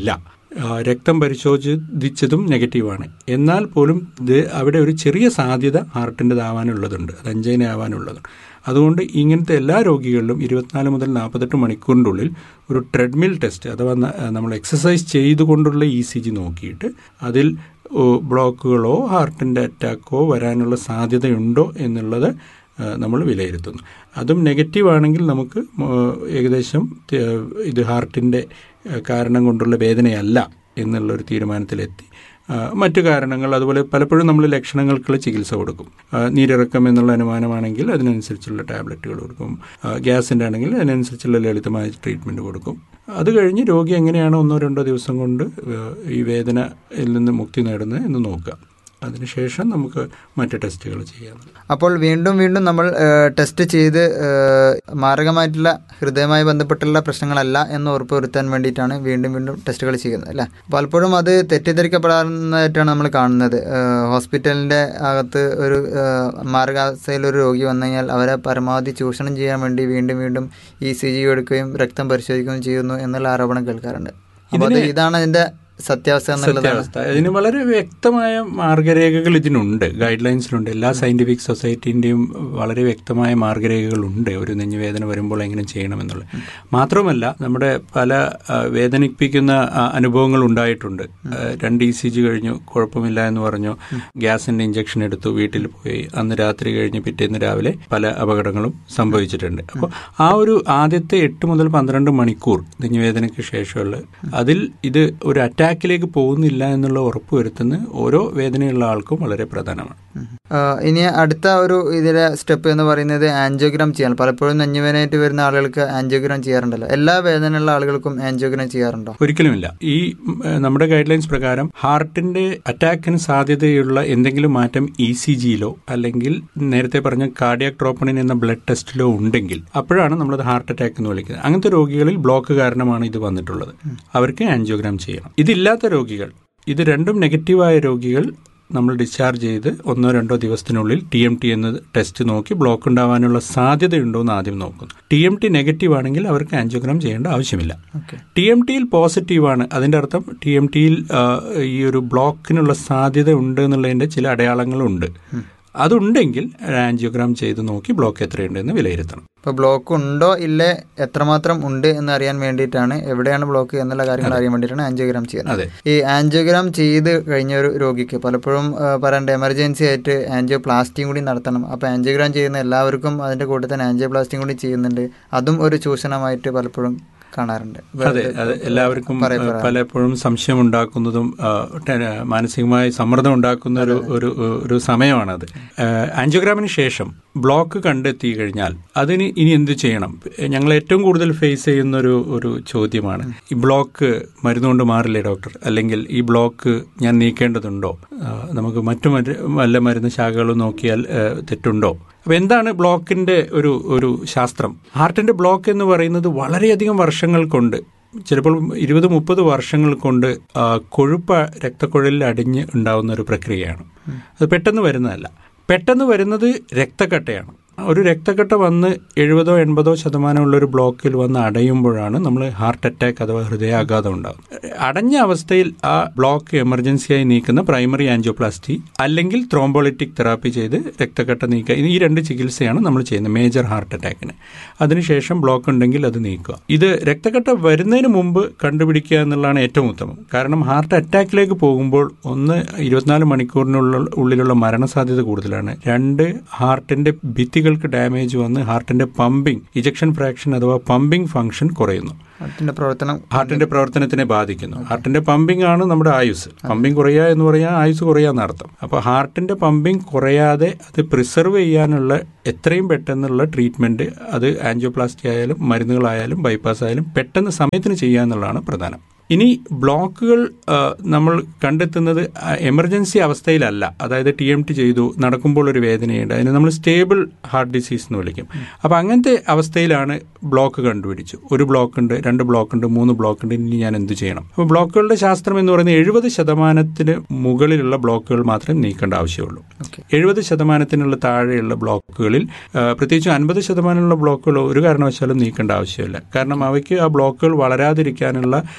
ആ, രക്തം പരിശോധിച്ചതും നെഗറ്റീവാണ് എന്നാൽ പോലും ഇത് അവിടെ ഒരു ചെറിയ സാധ്യത ഹാർട്ടിൻ്റെതാവാനുള്ളതുണ്ട് അത് അഞ്ചൈന ആവാനുള്ളതുണ്ട് അതുകൊണ്ട് ഇങ്ങനത്തെ എല്ലാ രോഗികളിലും ഇരുപത്തിനാല് മുതൽ നാൽപ്പത്തെട്ട് മണിക്കൂറിൻ്റെ ഉള്ളിൽ ഒരു ട്രെഡ്മിൽ ടെസ്റ്റ് അഥവാ ന- നമ്മൾ എക്സസൈസ് ചെയ്തുകൊണ്ടുള്ള ഇ സി ജി നോക്കിയിട്ട് അതിൽ ഓ, ബ്ലോക്കുകളോ ഹാർട്ടിൻ്റെ അറ്റാക്കോ വരാനുള്ള സാധ്യതയുണ്ടോ എന്നുള്ളത് ആ, നമ്മൾ വിലയിരുത്തുന്നു അതും നെഗറ്റീവ് ആണെങ്കിൽ നമുക്ക് മ- ഏകദേശം ത- ഇത് ഹാർട്ടിൻ്റെ ആ, കാരണം കൊണ്ടുള്ള വേദനയല്ല എന്നുള്ളൊരു തീരുമാനത്തിലെത്തി ആ, മറ്റു കാരണങ്ങൾ അതുപോലെ പലപ്പോഴും നമ്മൾ ലക്ഷണങ്ങൾക്കുള്ള ചികിത്സ കൊടുക്കും ആ, നീരിറക്കം എന്നുള്ള അനുമാനമാണെങ്കിൽ അതിനനുസരിച്ചുള്ള ടാബ്ലറ്റുകൾ കൊടുക്കും ആ, ഗ്യാസിൻ്റെ ആണെങ്കിൽ അതിനനുസരിച്ചുള്ള ലളിതമായ ട്രീറ്റ്മെൻറ്റ് കൊടുക്കും അത് കഴിഞ്ഞ് രോഗി എങ്ങനെയാണ് ഒന്നോ രണ്ടോ ദിവസം കൊണ്ട് ആ, ഈ വേദനയിൽ നിന്ന് മുക്തി നേടുന്നത് എന്ന് നോക്കുക അതിനുശേഷം നമുക്ക് മറ്റ് ടെസ്റ്റുകൾ ചെയ്യാം അപ്പോൾ വീണ്ടും വീണ്ടും നമ്മൾ ഏഹ്, ടെസ്റ്റ് ചെയ്ത് ഏഹ്, മാരകമായിട്ടുള്ള ഹൃദയവുമായി ബന്ധപ്പെട്ടുള്ള പ്രശ്നങ്ങളല്ല എന്ന് ഉറപ്പുവരുത്താൻ വേണ്ടിയിട്ടാണ് വീണ്ടും വീണ്ടും ടെസ്റ്റുകൾ ചെയ്യുന്നത് അല്ലേ പലപ്പോഴും അത് തെറ്റിദ്ധരിക്കപ്പെടാവുന്നതായിട്ടാണ് നമ്മൾ കാണുന്നത് ഏഹ്, ഹോസ്പിറ്റലിൻ്റെ അകത്ത് ഒരു ഏഹ്, മാരകാവസ്ഥയിൽ ഒരു രോഗി വന്നു കഴിഞ്ഞാൽ അവരെ പരമാവധി ചൂഷണം ചെയ്യാൻ വേണ്ടി വീണ്ടും വീണ്ടും ഇ സി ജി എടുക്കുകയും രക്തം പരിശോധിക്കുകയും ചെയ്യുന്നു എന്നുള്ള ആരോപണം കേൾക്കാറുണ്ട് അപ്പോൾ അത് ഇതാണ് അതിൻ്റെ സത്യാവസ്ഥ എന്നുള്ളതാണ് സത്യാവസ്ഥ ഇതിന് വളരെ വ്യക്തമായ മാർഗരേഖകൾ ഇതിനുണ്ട് ഗൈഡ് ലൈൻസിലുണ്ട് എല്ലാ സയന്റിഫിക് സൊസൈറ്റിന്റെയും വളരെ വ്യക്തമായ മാർഗരേഖകളുണ്ട് ഒരു നെഞ്ഞുവേദന വരുമ്പോൾ എങ്ങനെ ചെയ്യണമെന്നുള്ളത് മാത്രമല്ല നമ്മുടെ പല ആ, വേദനിപ്പിക്കുന്ന ആ, അനുഭവങ്ങൾ ഉണ്ടായിട്ടുണ്ട് ആ, രണ്ട് ഇ സി ജി കഴിഞ്ഞു കുഴപ്പമില്ല എന്ന് പറഞ്ഞു ഗ്യാസിന്റെ ഇഞ്ചക്ഷൻ എടുത്തു വീട്ടിൽ പോയി അന്ന് രാത്രി കഴിഞ്ഞ് പിറ്റേന്ന് രാവിലെ പല അപകടങ്ങളും സംഭവിച്ചിട്ടുണ്ട് അപ്പോൾ ആ ഒരു ആദ്യത്തെ എട്ട് മുതൽ പന്ത്രണ്ട് മണിക്കൂർ നെഞ്ഞുവേദനയ്ക്ക് ശേഷമുള്ള അതിൽ ഇത് ഒരു അറ്റാക്കിലേക്ക് പോകുന്നില്ല എന്നുള്ള ഉറപ്പ് വരുത്തുന്നത് ഓരോ വേദനയുള്ള ആൾക്കും വളരെ പ്രധാനമാണ് ആഹ് ഇനി അടുത്ത ഒരു ഇതിലെ സ്റ്റെപ്പ് എന്ന് പറയുന്നത് ആൻജിയോഗ്രാം ചെയ്യാൻ പലപ്പോഴും നെഞ്ഞുവേദനയായിട്ട് വരുന്ന ആളുകൾക്ക് ആൻജിയോഗ്രാം ചെയ്യാറുണ്ടല്ലോ എല്ലാ വേദനയുള്ള ആളുകൾക്കും ആൻജിയോഗ്രാം ചെയ്യാറുണ്ടോ ഒരിക്കലുമില്ല ഈ ഉം, ഏഹ്, നമ്മുടെ ഗൈഡ് ലൈൻസ് പ്രകാരം ഹാർട്ടിന്റെ അറ്റാക്കിന് സാധ്യതയുള്ള എന്തെങ്കിലും മാറ്റം ഇ സി ജിയിലോ അല്ലെങ്കിൽ നേരത്തെ പറഞ്ഞ കാർഡിയാക് ട്രോപ്പണിൻ എന്ന ബ്ലഡ് ടെസ്റ്റിലോ ഉണ്ടെങ്കിൽ അപ്പോഴാണ് നമ്മളത് ഹാർട്ട് അറ്റാക്ക് എന്ന് വിളിക്കുന്നത് അങ്ങനത്തെ രോഗികളിൽ ബ്ലോക്ക് കാരണമാണ് ഇത് വന്നിട്ടുള്ളത് അവർക്ക് ആൻജിയോഗ്രാം ചെയ്യണം ഇതില്ലാത്ത രോഗികൾ ഇത് രണ്ടും നെഗറ്റീവായ രോഗികൾ നമ്മൾ ഡിസ്ചാർജ് ചെയ്ത് ഒന്നോ രണ്ടോ ദിവസത്തിനുള്ളിൽ ടി എം ടി എന്ന ടെസ്റ്റ് നോക്കി ബ്ലോക്ക് ഉണ്ടാവാനുള്ള സാധ്യതയുണ്ടോ എന്ന് ആദ്യം നോക്കുന്നു ടി എം ടി നെഗറ്റീവ് ആണെങ്കിൽ അവർക്ക് ആൻജിയോഗ്രാം ചെയ്യേണ്ട ആവശ്യമില്ല ഓക്കെ ടി എം ടിയിൽ പോസിറ്റീവ് ആണ് അതിന്റെ അർത്ഥം ടി എം ടിയിൽ ഈ ഒരു ബ്ലോക്കിനുള്ള സാധ്യത ഉണ്ട് എന്നുള്ളതിന്റെ ചില അടയാളങ്ങളുണ്ട് അതുണ്ടെങ്കിൽ ആൻജിയോഗ്രാം ചെയ്ത് നോക്കി ബ്ലോക്ക് എത്രയുണ്ടെന്ന് വിലയിരുത്തണം ഇപ്പോൾ ബ്ലോക്ക് ഉണ്ടോ ഇല്ലേ എത്രമാത്രം ഉണ്ട് എന്ന് അറിയാൻ വേണ്ടിയിട്ടാണ് എവിടെയാണ് ബ്ലോക്ക് എന്നുള്ള കാര്യങ്ങൾ അറിയാൻ വേണ്ടിയിട്ടാണ് ആൻജിയോഗ്രാം ചെയ്യുന്നത് അതെ ഈ ആൻജിയോഗ്രാം ചെയ്ത് കഴിഞ്ഞ ഒരു രോഗിക്ക് പലപ്പോഴും ആ, പറയണ്ട എമർജൻസി ആയിട്ട് ആൻജിയോ പ്ലാസ്റ്റിയും കൂടി നടത്തണം അപ്പോൾ ആൻജിയോഗ്രാം ചെയ്യുന്ന എല്ലാവർക്കും അതിൻ്റെ കൂട്ടത്തിൽ തന്നെ ആൻജിയോ പ്ലാസ്റ്റിയും കൂടി ചെയ്യുന്നുണ്ട് അതും ഒരു ചൂഷണമായിട്ട് പലപ്പോഴും കാണാറുണ്ട് അതെ അത് എല്ലാവർക്കും പറയപ്പെടാം. ഏഹ്, പലപ്പോഴും സംശയം ഉണ്ടാക്കുന്നതും ഏഹ്, ടെ- മാനസികമായ സമ്മർദ്ദം ഉണ്ടാക്കുന്ന ഒരു ഒരു ഒരു സമയമാണത് ഏഹ്, ആൻജിയോഗ്രാമിന് ശേഷം ബ്ലോക്ക് കണ്ടെത്തി കഴിഞ്ഞാൽ അതിന് ഇനി എന്ത് ചെയ്യണം ഞങ്ങൾ ഏറ്റവും കൂടുതൽ ഫേസ് ചെയ്യുന്ന ഒരു ഒരു ചോദ്യമാണ് ഈ ബ്ലോക്ക് മരുന്നുകൊണ്ട് മാറില്ലേ ഡോക്ടർ അല്ലെങ്കിൽ ഈ ബ്ലോക്ക് ഞാൻ നീക്കേണ്ടതുണ്ടോ ഏഹ്, നമുക്ക് മറ്റു മരു- വല്ല മരുന്ന് ശാഖകളും നോക്കിയാൽ ഏഹ്, തെറ്റുണ്ടോ അപ്പൊ എന്താണ് ബ്ലോക്കിന്റെ ഒരു ഒരു ശാസ്ത്രം ഹാർട്ടിന്റെ ബ്ലോക്ക് എന്ന് പറയുന്നത് വളരെയധികം വർഷങ്ങൾ കൊണ്ട് ചിലപ്പോൾ ഇരുപത് മുപ്പത് വർഷങ്ങൾ കൊണ്ട് ആ, കൊഴുപ്പ് രക്തക്കുഴലിൽ അടിഞ്ഞ് ഉണ്ടാവുന്ന ഒരു പ്രക്രിയയാണ് അത് പെട്ടെന്ന് വരുന്നതല്ല പെട്ടെന്ന് വരുന്നത് രക്തക്കട്ടയാണ് ഒരു രക്തക്കട്ട വന്ന് എഴുപതോ എൺപതോ ശതമാനമുള്ള ഒരു ബ്ലോക്കിൽ വന്ന് അടയുമ്പോഴാണ് നമ്മൾ ഹാർട്ട് അറ്റാക്ക് അഥവാ ഹൃദയാഘാതം ഉണ്ടാകുന്നത് അടഞ്ഞ അവസ്ഥയിൽ ആ ബ്ലോക്ക് എമർജൻസിയായി നീക്കുന്ന പ്രൈമറി ആൻജിയോപ്ലാസ്റ്റി അല്ലെങ്കിൽ ത്രോംബോളിറ്റിക് തെറാപ്പി ചെയ്ത് രക്തക്കട്ട നീക്കുക ഈ രണ്ട് ചികിത്സയാണ് നമ്മൾ ചെയ്യുന്നത് മേജർ ഹാർട്ട് അറ്റാക്കിന് അതിനുശേഷം ബ്ലോക്ക് ഉണ്ടെങ്കിൽ അത് നീക്കുക ഇത് രക്തക്കട്ട വരുന്നതിന് മുമ്പ് കണ്ടുപിടിക്കുക എന്നുള്ളതാണ് ഏറ്റവും ഉത്തമം കാരണം ഹാർട്ട് അറ്റാക്കിലേക്ക് പോകുമ്പോൾ ഒന്ന് ഇരുപത്തിനാല് മണിക്കൂറിനുള്ള ഉള്ളിലുള്ള മരണസാധ്യത കൂടുതലാണ് രണ്ട് ഹാർട്ടിന്റെ ഭിത്തികൾക്ക് ഡാമേജ് വന്ന് ഹാർട്ടിന്റെ പമ്പിംഗ് ഇജക്ഷൻ ഫ്രാക്ഷൻ അഥവാ പമ്പിംഗ് ഫംഗ്ഷൻ കുറയുന്നു അതിൻ്റെ പ്രവർത്തനം ഹാർട്ടിന്റെ പ്രവർത്തനത്തിനെ ബാധിക്കുന്നു ഹാർട്ടിന്റെ പമ്പിംഗ് ആണ് നമ്മുടെ ആയുസ് പമ്പിംഗ് കുറയുക എന്ന് പറയാൻ ആയുസ് കുറയാന്ന് അർത്ഥം അപ്പൊ ഹാർട്ടിന്റെ പമ്പിംഗ് കുറയാതെ അത് പ്രിസർവ് ചെയ്യാനുള്ള എത്രയും പെട്ടെന്നുള്ള ട്രീറ്റ്മെന്റ് അത് ആൻജിയോപ്ലാസ്റ്റി ആയാലും മരുന്നുകളായാലും ബൈപ്പാസ് ആയാലും പെട്ടെന്ന് സമയത്തിന് ചെയ്യുക എന്നുള്ളതാണ് പ്രധാനം ഇനി ബ്ലോക്കുകൾ ആ, നമ്മൾ കണ്ടെത്തുന്നത് എമർജൻസി അവസ്ഥയിലല്ല അതായത് ടി എം ടി ചെയ്തു നടക്കുമ്പോൾ ഒരു വേദനയുണ്ട് അതിന് നമ്മൾ സ്റ്റേബിൾ ഹാർട്ട് ഡിസീസ് എന്ന് വിളിക്കും അപ്പോൾ അങ്ങനത്തെ അവസ്ഥയിലാണ് ബ്ലോക്ക് കണ്ടുപിടിച്ചു ഒരു ബ്ലോക്ക് ഉണ്ട് രണ്ട് ബ്ലോക്ക് ഉണ്ട് മൂന്ന് ബ്ലോക്ക് ഉണ്ട് ഇനി ഞാൻ എന്ത് ചെയ്യണം അപ്പോൾ ബ്ലോക്കുകളുടെ ശാസ്ത്രം എന്ന് പറയുന്നത് എഴുപത് ശതമാനത്തിന് മുകളിലുള്ള ബ്ലോക്കുകൾ മാത്രമേ നീക്കേണ്ട ആവശ്യമുള്ളൂ ഓക്കെ എഴുപത് ശതമാനത്തിനുള്ള താഴെയുള്ള ബ്ലോക്കുകളിൽ ആ, പ്രത്യേകിച്ചും അൻപത് ശതമാനമുള്ള ബ്ലോക്കുകൾ ഒരു കാരണവശാലും നീക്കേണ്ട ആവശ്യമില്ല കാരണം അവയ്ക്ക് ആ ബ്ലോക്കുകൾ വളരാതിരിക്കാനുള്ള അതുപോലെ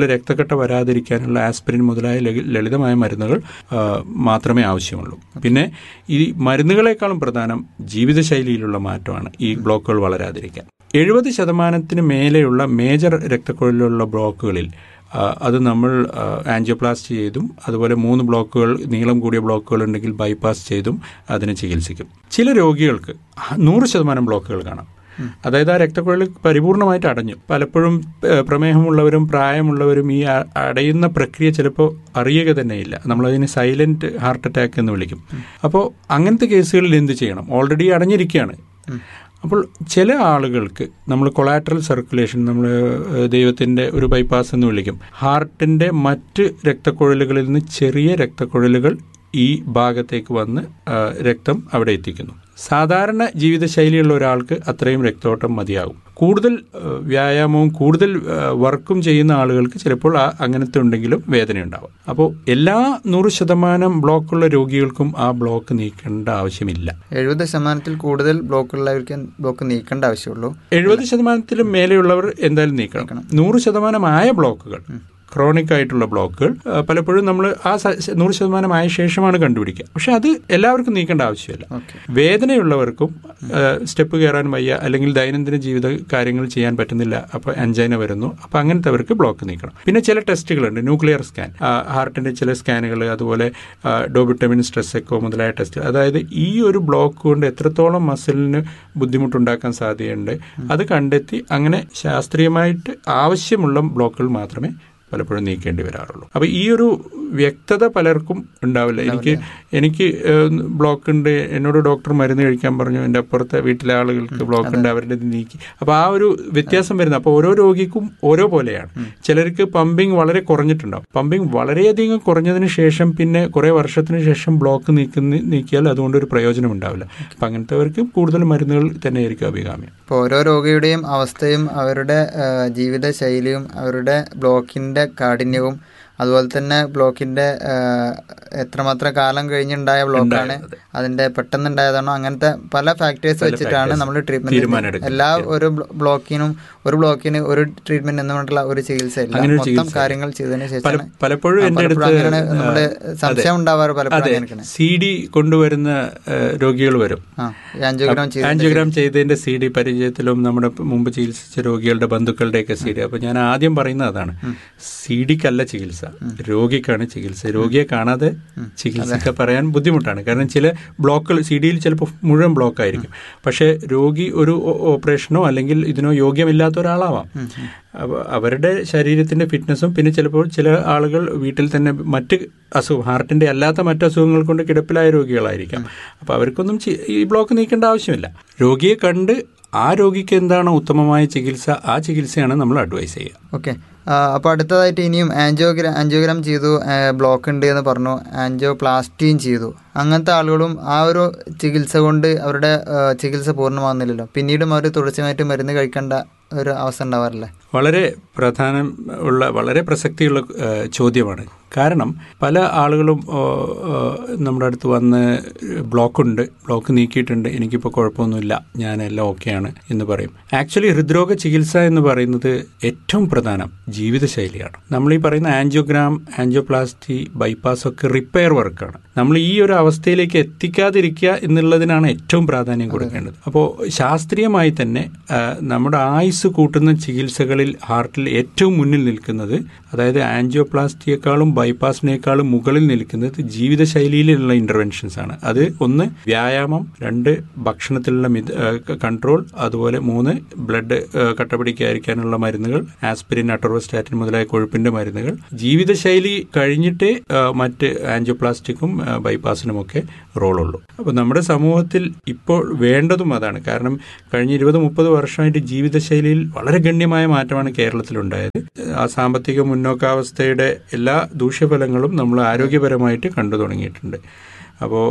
അതുപോലെ രക്തക്കട്ട വരാതിരിക്കാനുള്ള ആസ്പിരിൻ മുതലായ ലഘു- ലളിതമായ മരുന്നുകൾ ആ, മാത്രമേ ആവശ്യമുള്ളൂ പിന്നെ ഈ മരുന്നുകളെക്കാളും പ്രധാനം ജീവിതശൈലിയിലുള്ള മാറ്റമാണ് ഈ ബ്ലോക്കുകൾ വളരാതിരിക്കാൻ എഴുപത് ശതമാനത്തിന് മേലെയുള്ള മേജർ രക്തക്കുഴലിലുള്ള ബ്ലോക്കുകളിൽ ആ, അത് നമ്മൾ ആൻജിയോപ്ലാസ്റ്റ് ചെയ്തും അതുപോലെ മൂന്ന് ബ്ലോക്കുകൾ നീളം കൂടിയ ബ്ലോക്കുകൾ ഉണ്ടെങ്കിൽ ബൈപ്പാസ് ചെയ്തും അതിനെ ചികിത്സിക്കും ചില രോഗികൾക്ക് നൂറ് ശതമാനം ബ്ലോക്കുകൾ കാണാം അതായത് ആ രക്തക്കുഴൽ പരിപൂർണമായിട്ട് അടഞ്ഞു പലപ്പോഴും ഏഹ്, പ്രമേഹമുള്ളവരും പ്രായമുള്ളവരും ഈ അ- അടയുന്ന പ്രക്രിയ ചിലപ്പോൾ അറിയുക തന്നെയില്ല നമ്മളതിനെ സൈലന്റ് ഹാർട്ട് അറ്റാക്ക് എന്ന് വിളിക്കും അപ്പോൾ അങ്ങനത്തെ കേസുകളിൽ എന്ത് ചെയ്യണം ഓൾറെഡി അടഞ്ഞിരിക്കുകയാണ് അപ്പോൾ ചില ആളുകൾക്ക് നമ്മൾ കൊളാട്രൽ സർക്കുലേഷൻ നമ്മൾ ദൈവത്തിന്റെ ഒരു ബൈപ്പാസ് എന്ന് വിളിക്കും ഹാർട്ടിന്റെ മറ്റ് രക്തക്കുഴലുകളിൽ നിന്ന് ചെറിയ രക്തക്കുഴലുകൾ ഈ ഭാഗത്തേക്ക് വന്ന് ആ, രക്തം അവിടെ എത്തിക്കുന്നു സാധാരണ ജീവിതശൈലിയുള്ള ഒരാൾക്ക് അത്രയും രക്തോട്ടം മതിയാകും കൂടുതൽ ആ, വ്യായാമവും കൂടുതൽ ആ, വർക്കും ചെയ്യുന്ന ആളുകൾക്ക് ചിലപ്പോൾ ആ അങ്ങനത്തെ ഉണ്ടെങ്കിലും വേദനയുണ്ടാവും അപ്പോൾ എല്ലാ നൂറ് ശതമാനം ബ്ലോക്കുള്ള രോഗികൾക്കും ആ ബ്ലോക്ക് നീക്കേണ്ട ആവശ്യമില്ല എഴുപത് ശതമാനത്തിൽ കൂടുതൽ ബ്ലോക്കുള്ളവർക്ക് ബ്ലോക്ക് നീക്കേണ്ട ആവശ്യമുള്ളൂ എഴുപത് ശതമാനത്തിലും മേലെയുള്ളവർ എന്തായാലും നീക്കണം നൂറ് ശതമാനമായ ബ്ലോക്കുകൾ ക്രോണിക് ആയിട്ടുള്ള ബ്ലോക്കുകൾ ആ, പലപ്പോഴും നമ്മൾ ആ സ- നൂറ് ശതമാനമായ ശേഷമാണ് കണ്ടുപിടിക്കുക പക്ഷെ അത് എല്ലാവർക്കും നീക്കേണ്ട ആവശ്യമില്ല ഓക്കെ വേദനയുള്ളവർക്കും ആ, സ്റ്റെപ്പ് കയറാൻ വയ്യ അല്ലെങ്കിൽ ദൈനംദിന ജീവിത കാര്യങ്ങൾ ചെയ്യാൻ പറ്റുന്നില്ല അപ്പോൾ അഞ്ചൈന വരുന്നു അപ്പോൾ അങ്ങനത്തെവർക്ക് ബ്ലോക്ക് നീക്കണം പിന്നെ ചില ടെസ്റ്റുകളുണ്ട് ന്യൂക്ലിയർ സ്കാൻ ഹാർട്ടിന്റെ ചില സ്കാനുകൾ അതുപോലെ ഡോബിറ്റമിൻ സ്ട്രെസ് എക്കോ മുതലായ ടെസ്റ്റ് അതായത് ഈ ഒരു ബ്ലോക്ക് കൊണ്ട് എത്രത്തോളം മസിലിന് ബുദ്ധിമുട്ടുണ്ടാക്കാൻ സാധ്യതയുണ്ട് അത് കണ്ടെത്തി അങ്ങനെ ശാസ്ത്രീയമായിട്ട് ആവശ്യമുള്ള ബ്ലോക്കുകൾ മാത്രമേ പലപ്പോഴും നീക്കേണ്ടി വരാറുള്ളൂ അപ്പൊ ഈ ഒരു വ്യക്തത പലർക്കും ഉണ്ടാവില്ല എനിക്ക് എനിക്ക് ബ്ലോക്ക് ഉണ്ട് എന്നോട് ഡോക്ടർ മരുന്ന് കഴിക്കാൻ പറഞ്ഞു എൻ്റെ അപ്പുറത്തെ വീട്ടിലെ ആളുകൾക്ക് ബ്ലോക്ക് ഉണ്ട് അവരുടെ ഇത് നീക്കി അപ്പൊ ആ ഒരു വ്യത്യാസം വരുന്നത് അപ്പൊ ഓരോ രോഗിക്കും ഓരോ പോലെയാണ് ചിലർക്ക് പമ്പിങ് വളരെ കുറഞ്ഞിട്ടുണ്ടാവും പമ്പിങ് വളരെയധികം കുറഞ്ഞതിന് ശേഷം പിന്നെ കുറെ വർഷത്തിന് ശേഷം ബ്ലോക്ക് നീക്കുന്ന നീക്കിയാൽ അതുകൊണ്ട് ഒരു പ്രയോജനം ഉണ്ടാവില്ല അപ്പൊ അങ്ങനത്തെവർക്ക് കൂടുതൽ മരുന്നുകൾ തന്നെയായിരിക്കും അഭികാമ്യം ഇപ്പോൾ ഓരോ രോഗിയുടെയും അവസ്ഥയും അവരുടെ ആ, ജീവിതശൈലിയും അവരുടെ ബ്ലോക്കിന്റെ കാഠിന്യവും അതുപോലെ തന്നെ ബ്ലോക്കിന്റെ ആ, എത്രമാത്രം കാലം കഴിഞ്ഞുണ്ടായ ബ്ലോക്കാണ് അതിന്റെ പെട്ടെന്നുണ്ടായതാണോ അങ്ങനത്തെ പല ഫാക്ടേഴ്സ് വെച്ചിട്ടാണ് നമ്മൾ ട്രീറ്റ്മെന്റ് തീരുമാനമെടുക്കുന്നത്. എല്ലാ ഒരു ബ്ലോ- ബ്ലോക്കിനും ഒരു ബ്ലോക്കിന് ഒരു ട്രീറ്റ്മെന്റ് എന്ന് പറഞ്ഞിട്ടുള്ള ഒരു ചികിത്സ ഇല്ല അങ്ങനെ ഒരു മൊത്തം ചികിത്സ കാര്യങ്ങൾ ചെയ്തതിന് ശേഷം പല- പലപ്പോഴും എൻ്റെ അടുത്ത് നമ്മള് സംശയം ഉണ്ടാവാറ് പലപ്പോഴും അതെ അങ്ങനെയൊക്കെയാണ് സി ഡി കൊണ്ടുവരുന്ന രോഗികൾ വരും ആ ആൻജിയോഗ്രാം ചെയ്ത് ആൻജിയോഗ്രാം ചെയ്തതിന്റെ സി ഡി പരിചയത്തിലും നമ്മുടെ മുമ്പ് ചികിത്സിച്ച രോഗികളുടെ ബന്ധുക്കളുടെയൊക്കെ സി ഡി അപ്പൊ ഞാൻ ആദ്യം പറയുന്നത് അതാണ് സി ഡിക്കല്ല ചികിത്സ രോഗിക്കാണ് ചികിത്സ രോഗിയെ കാണാതെ ചികിത്സ പറയാൻ ബുദ്ധിമുട്ടാണ് കാരണം ചില ബ്ലോക്കുകൾ സി ഡിയിൽ ചിലപ്പോൾ മുഴുവൻ ബ്ലോക്ക് ആയിരിക്കും പക്ഷേ രോഗി ഒരു ഓ- ഓപ്പറേഷനോ അല്ലെങ്കിൽ ഇതിനോ യോഗ്യമില്ലാത്ത ഒരാളാവാം അപ്പൊ അവരുടെ ശരീരത്തിന്റെ ഫിറ്റ്നസും പിന്നെ ചിലപ്പോൾ ചില ആളുകൾ വീട്ടിൽ തന്നെ മറ്റ് അസുഖം ഹാർട്ടിന്റെ അല്ലാത്ത മറ്റ് അസുഖങ്ങൾ കൊണ്ട് കിടപ്പിലായ രോഗികളായിരിക്കാം അപ്പൊ അവർക്കൊന്നും ചി- ഈ ബ്ലോക്ക് നീക്കേണ്ട ആവശ്യമില്ല രോഗിയെ കണ്ട് ആ രോഗിക്ക് എന്താണോ ഉത്തമമായ ചികിത്സ ആ ചികിത്സയാണ് നമ്മൾ അഡ്വൈസ് ചെയ്യുക ഓക്കെ അപ്പോൾ അടുത്തതായിട്ട് ഇനിയും ആൻജിയോഗ്രാം ആൻജിയോഗ്രാം ചെയ്തു ബ്ലോക്ക് ഉണ്ട് എന്ന് പറഞ്ഞു ആൻജിയോപ്ലാസ്റ്റിയും ചെയ്തു അങ്ങനത്തെ ആളുകളും ആ ഒരു ചികിത്സ കൊണ്ട് അവരുടെ ആ, ചികിത്സ പൂർണ്ണമാകുന്നില്ലല്ലോ പിന്നീടും അവർ തുടർച്ചയായിട്ട് മരുന്ന് കഴിക്കേണ്ട ഒരു അവസ്ഥ ഉണ്ടാവാറില്ലേ വളരെ പ്രധാനം ഉള്ള വളരെ പ്രസക്തിയുള്ള ആ, ചോദ്യമാണ് കാരണം പല ആളുകളും ആ, ആ, നമ്മുടെ അടുത്ത് വന്ന് ബ്ലോക്കുണ്ട് ബ്ലോക്ക് നീക്കിയിട്ടുണ്ട് എനിക്കിപ്പോൾ കുഴപ്പമൊന്നുമില്ല ഞാൻ എല്ലാം ഓക്കെയാണ് എന്ന് പറയും ആക്ച്വലി ഹൃദ്രോഗ ചികിത്സ എന്ന് പറയുന്നത് ഏറ്റവും പ്രധാനം ജീവിതശൈലിയാണ് നമ്മൾ ഈ പറയുന്ന ആൻജിയോഗ്രാം ആൻജിയോപ്ലാസ്റ്റി ബൈപ്പാസ് ഒക്കെ റിപ്പയർ വർക്കാണ് നമ്മൾ ഈ ഒരു അവസ്ഥയിലേക്ക് എത്തിക്കാതിരിക്കുക എന്നുള്ളതിനാണ് ഏറ്റവും പ്രാധാന്യം കൊടുക്കേണ്ടത് അപ്പോൾ ശാസ്ത്രീയമായി തന്നെ ആ, നമ്മുടെ ആയുസ് കൂട്ടുന്ന ചികിത്സകളിൽ ഹാർട്ടിൽ ഏറ്റവും മുന്നിൽ നിൽക്കുന്നത് അതായത് ആൻജിയോപ്ലാസ്റ്റിയേക്കാളും ബൈപ്പാസിനേക്കാളും മുകളിൽ നിൽക്കുന്നത് ജീവിതശൈലിയിലുള്ള ഇന്റർവെൻഷൻസ് ആണ് അത് ഒന്ന് വ്യായാമം രണ്ട് ഭക്ഷണത്തിലുള്ള മിത- ആ, ക- കൺട്രോൾ അതുപോലെ മൂന്ന് ബ്ലഡ് ആ, കട്ട പിടിക്കാതിരിക്കാനുള്ള മരുന്നുകൾ ആസ്പിരിൻ അട്ടോർവസ്റ്റാറ്റിൻ മുതലായ കൊഴുപ്പിന്റെ മരുന്നുകൾ ജീവിതശൈലി കഴിഞ്ഞിട്ടേ ആ, മറ്റ് ആൻജിയോപ്ലാസ്റ്റിക്കും ആ, ബൈപ്പാസിനും ഒക്കെ റോളുള്ളൂ അപ്പോൾ നമ്മുടെ സമൂഹത്തിൽ ഇപ്പോൾ വേണ്ടതും അതാണ് കാരണം കഴിഞ്ഞ ഇരുപത് മുപ്പത് വർഷമായിട്ട് ജീവിതശൈലിയിൽ വളരെ ഗണ്യമായ മാറ്റമാണ് കേരളത്തിലുണ്ടായത് ആ സാമ്പത്തിക മുന്നോക്കാവസ്ഥയുടെ എല്ലാ ദൂഷ്യഫലങ്ങളും നമ്മൾ ആരോഗ്യപരമായിട്ട് കണ്ടു തുടങ്ങിയിട്ടുണ്ട് അപ്പോൾ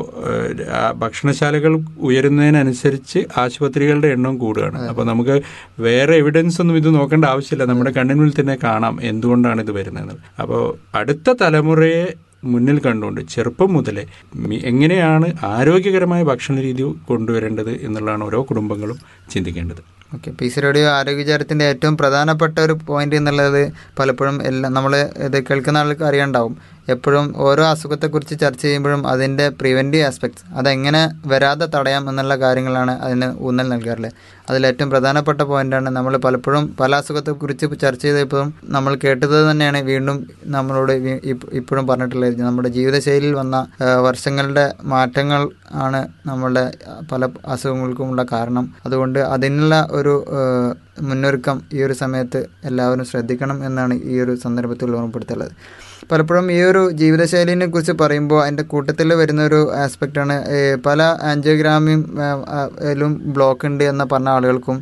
ഭക്ഷണശാലകൾ ഉയരുന്നതിനനുസരിച്ച് ആശുപത്രികളുടെ എണ്ണം കൂടുകയാണ് അപ്പോൾ നമുക്ക് വേറെ എവിഡൻസ് ഒന്നും ഇത് നോക്കേണ്ട ആവശ്യമില്ല നമ്മുടെ കണ്ണിനുള്ളിൽ തന്നെ കാണാം എന്തുകൊണ്ടാണ് ഇത് വരുന്നത് അപ്പോൾ അടുത്ത തലമുറയെ മുന്നിൽ കണ്ടുകൊണ്ട് ചെറുപ്പം മുതലേ മി- എങ്ങനെയാണ് ആരോഗ്യകരമായ ഭക്ഷണ രീതി കൊണ്ടുവരേണ്ടത് എന്നുള്ളതാണ് ഓരോ കുടുംബങ്ങളും ചിന്തിക്കേണ്ടത് ഓക്കെ പി സി റേഡിയോ ആരോഗ്യചാരത്തിൻ്റെ ഏറ്റവും പ്രധാനപ്പെട്ട ഒരു പോയിന്റ് എന്നുള്ളത് പലപ്പോഴും എല്ലാം നമ്മൾ ഇത് കേൾക്കുന്ന ആൾക്ക് അറിയാണ്ടാവും എപ്പോഴും ഓരോ അസുഖത്തെക്കുറിച്ച് ചർച്ച ചെയ്യുമ്പോഴും അതിൻ്റെ പ്രിവെൻറ്റീവ് ആസ്പെക്ട്സ് അതെങ്ങനെ വരാതെ തടയാം എന്നുള്ള കാര്യങ്ങളാണ് അതിന് ഊന്നൽ നൽകാറുള്ളത് അതിലേറ്റവും പ്രധാനപ്പെട്ട പോയിന്റാണ് നമ്മൾ പലപ്പോഴും പല അസുഖത്തെക്കുറിച്ച് ചർച്ച ചെയ്തപ്പോഴും നമ്മൾ കേട്ടത് തന്നെയാണ് വീണ്ടും നമ്മളോട് വീ- ഇപ്പ- ഇപ്പോഴും പറഞ്ഞിട്ടുള്ളത് നമ്മുടെ ജീവിതശൈലിയിൽ വന്ന ആ, വർഷങ്ങളുടെ മാറ്റങ്ങൾ ആണ് നമ്മളുടെ പല അസുഖങ്ങൾക്കുമുള്ള കാരണം അതുകൊണ്ട് അതിനുള്ള ഒരു ആ, മുന്നൊരുക്കം ഈ ഒരു സമയത്ത് എല്ലാവരും ശ്രദ്ധിക്കണം എന്നാണ് ഈ ഒരു സന്ദർഭത്തിൽ ഓർമ്മപ്പെടുത്തുള്ളത് പലപ്പോഴും ഈ ഒരു ജീവിതശൈലിനെ കുറിച്ച് പറയുമ്പോൾ അതിൻ്റെ കൂട്ടത്തിൽ വരുന്ന ഒരു ആസ്പെക്റ്റാണ് പല ആൻജിയോഗ്രാമിലും ബ്ലോക്ക് ഉണ്ട് എന്ന് പറഞ്ഞ ആളുകൾക്കും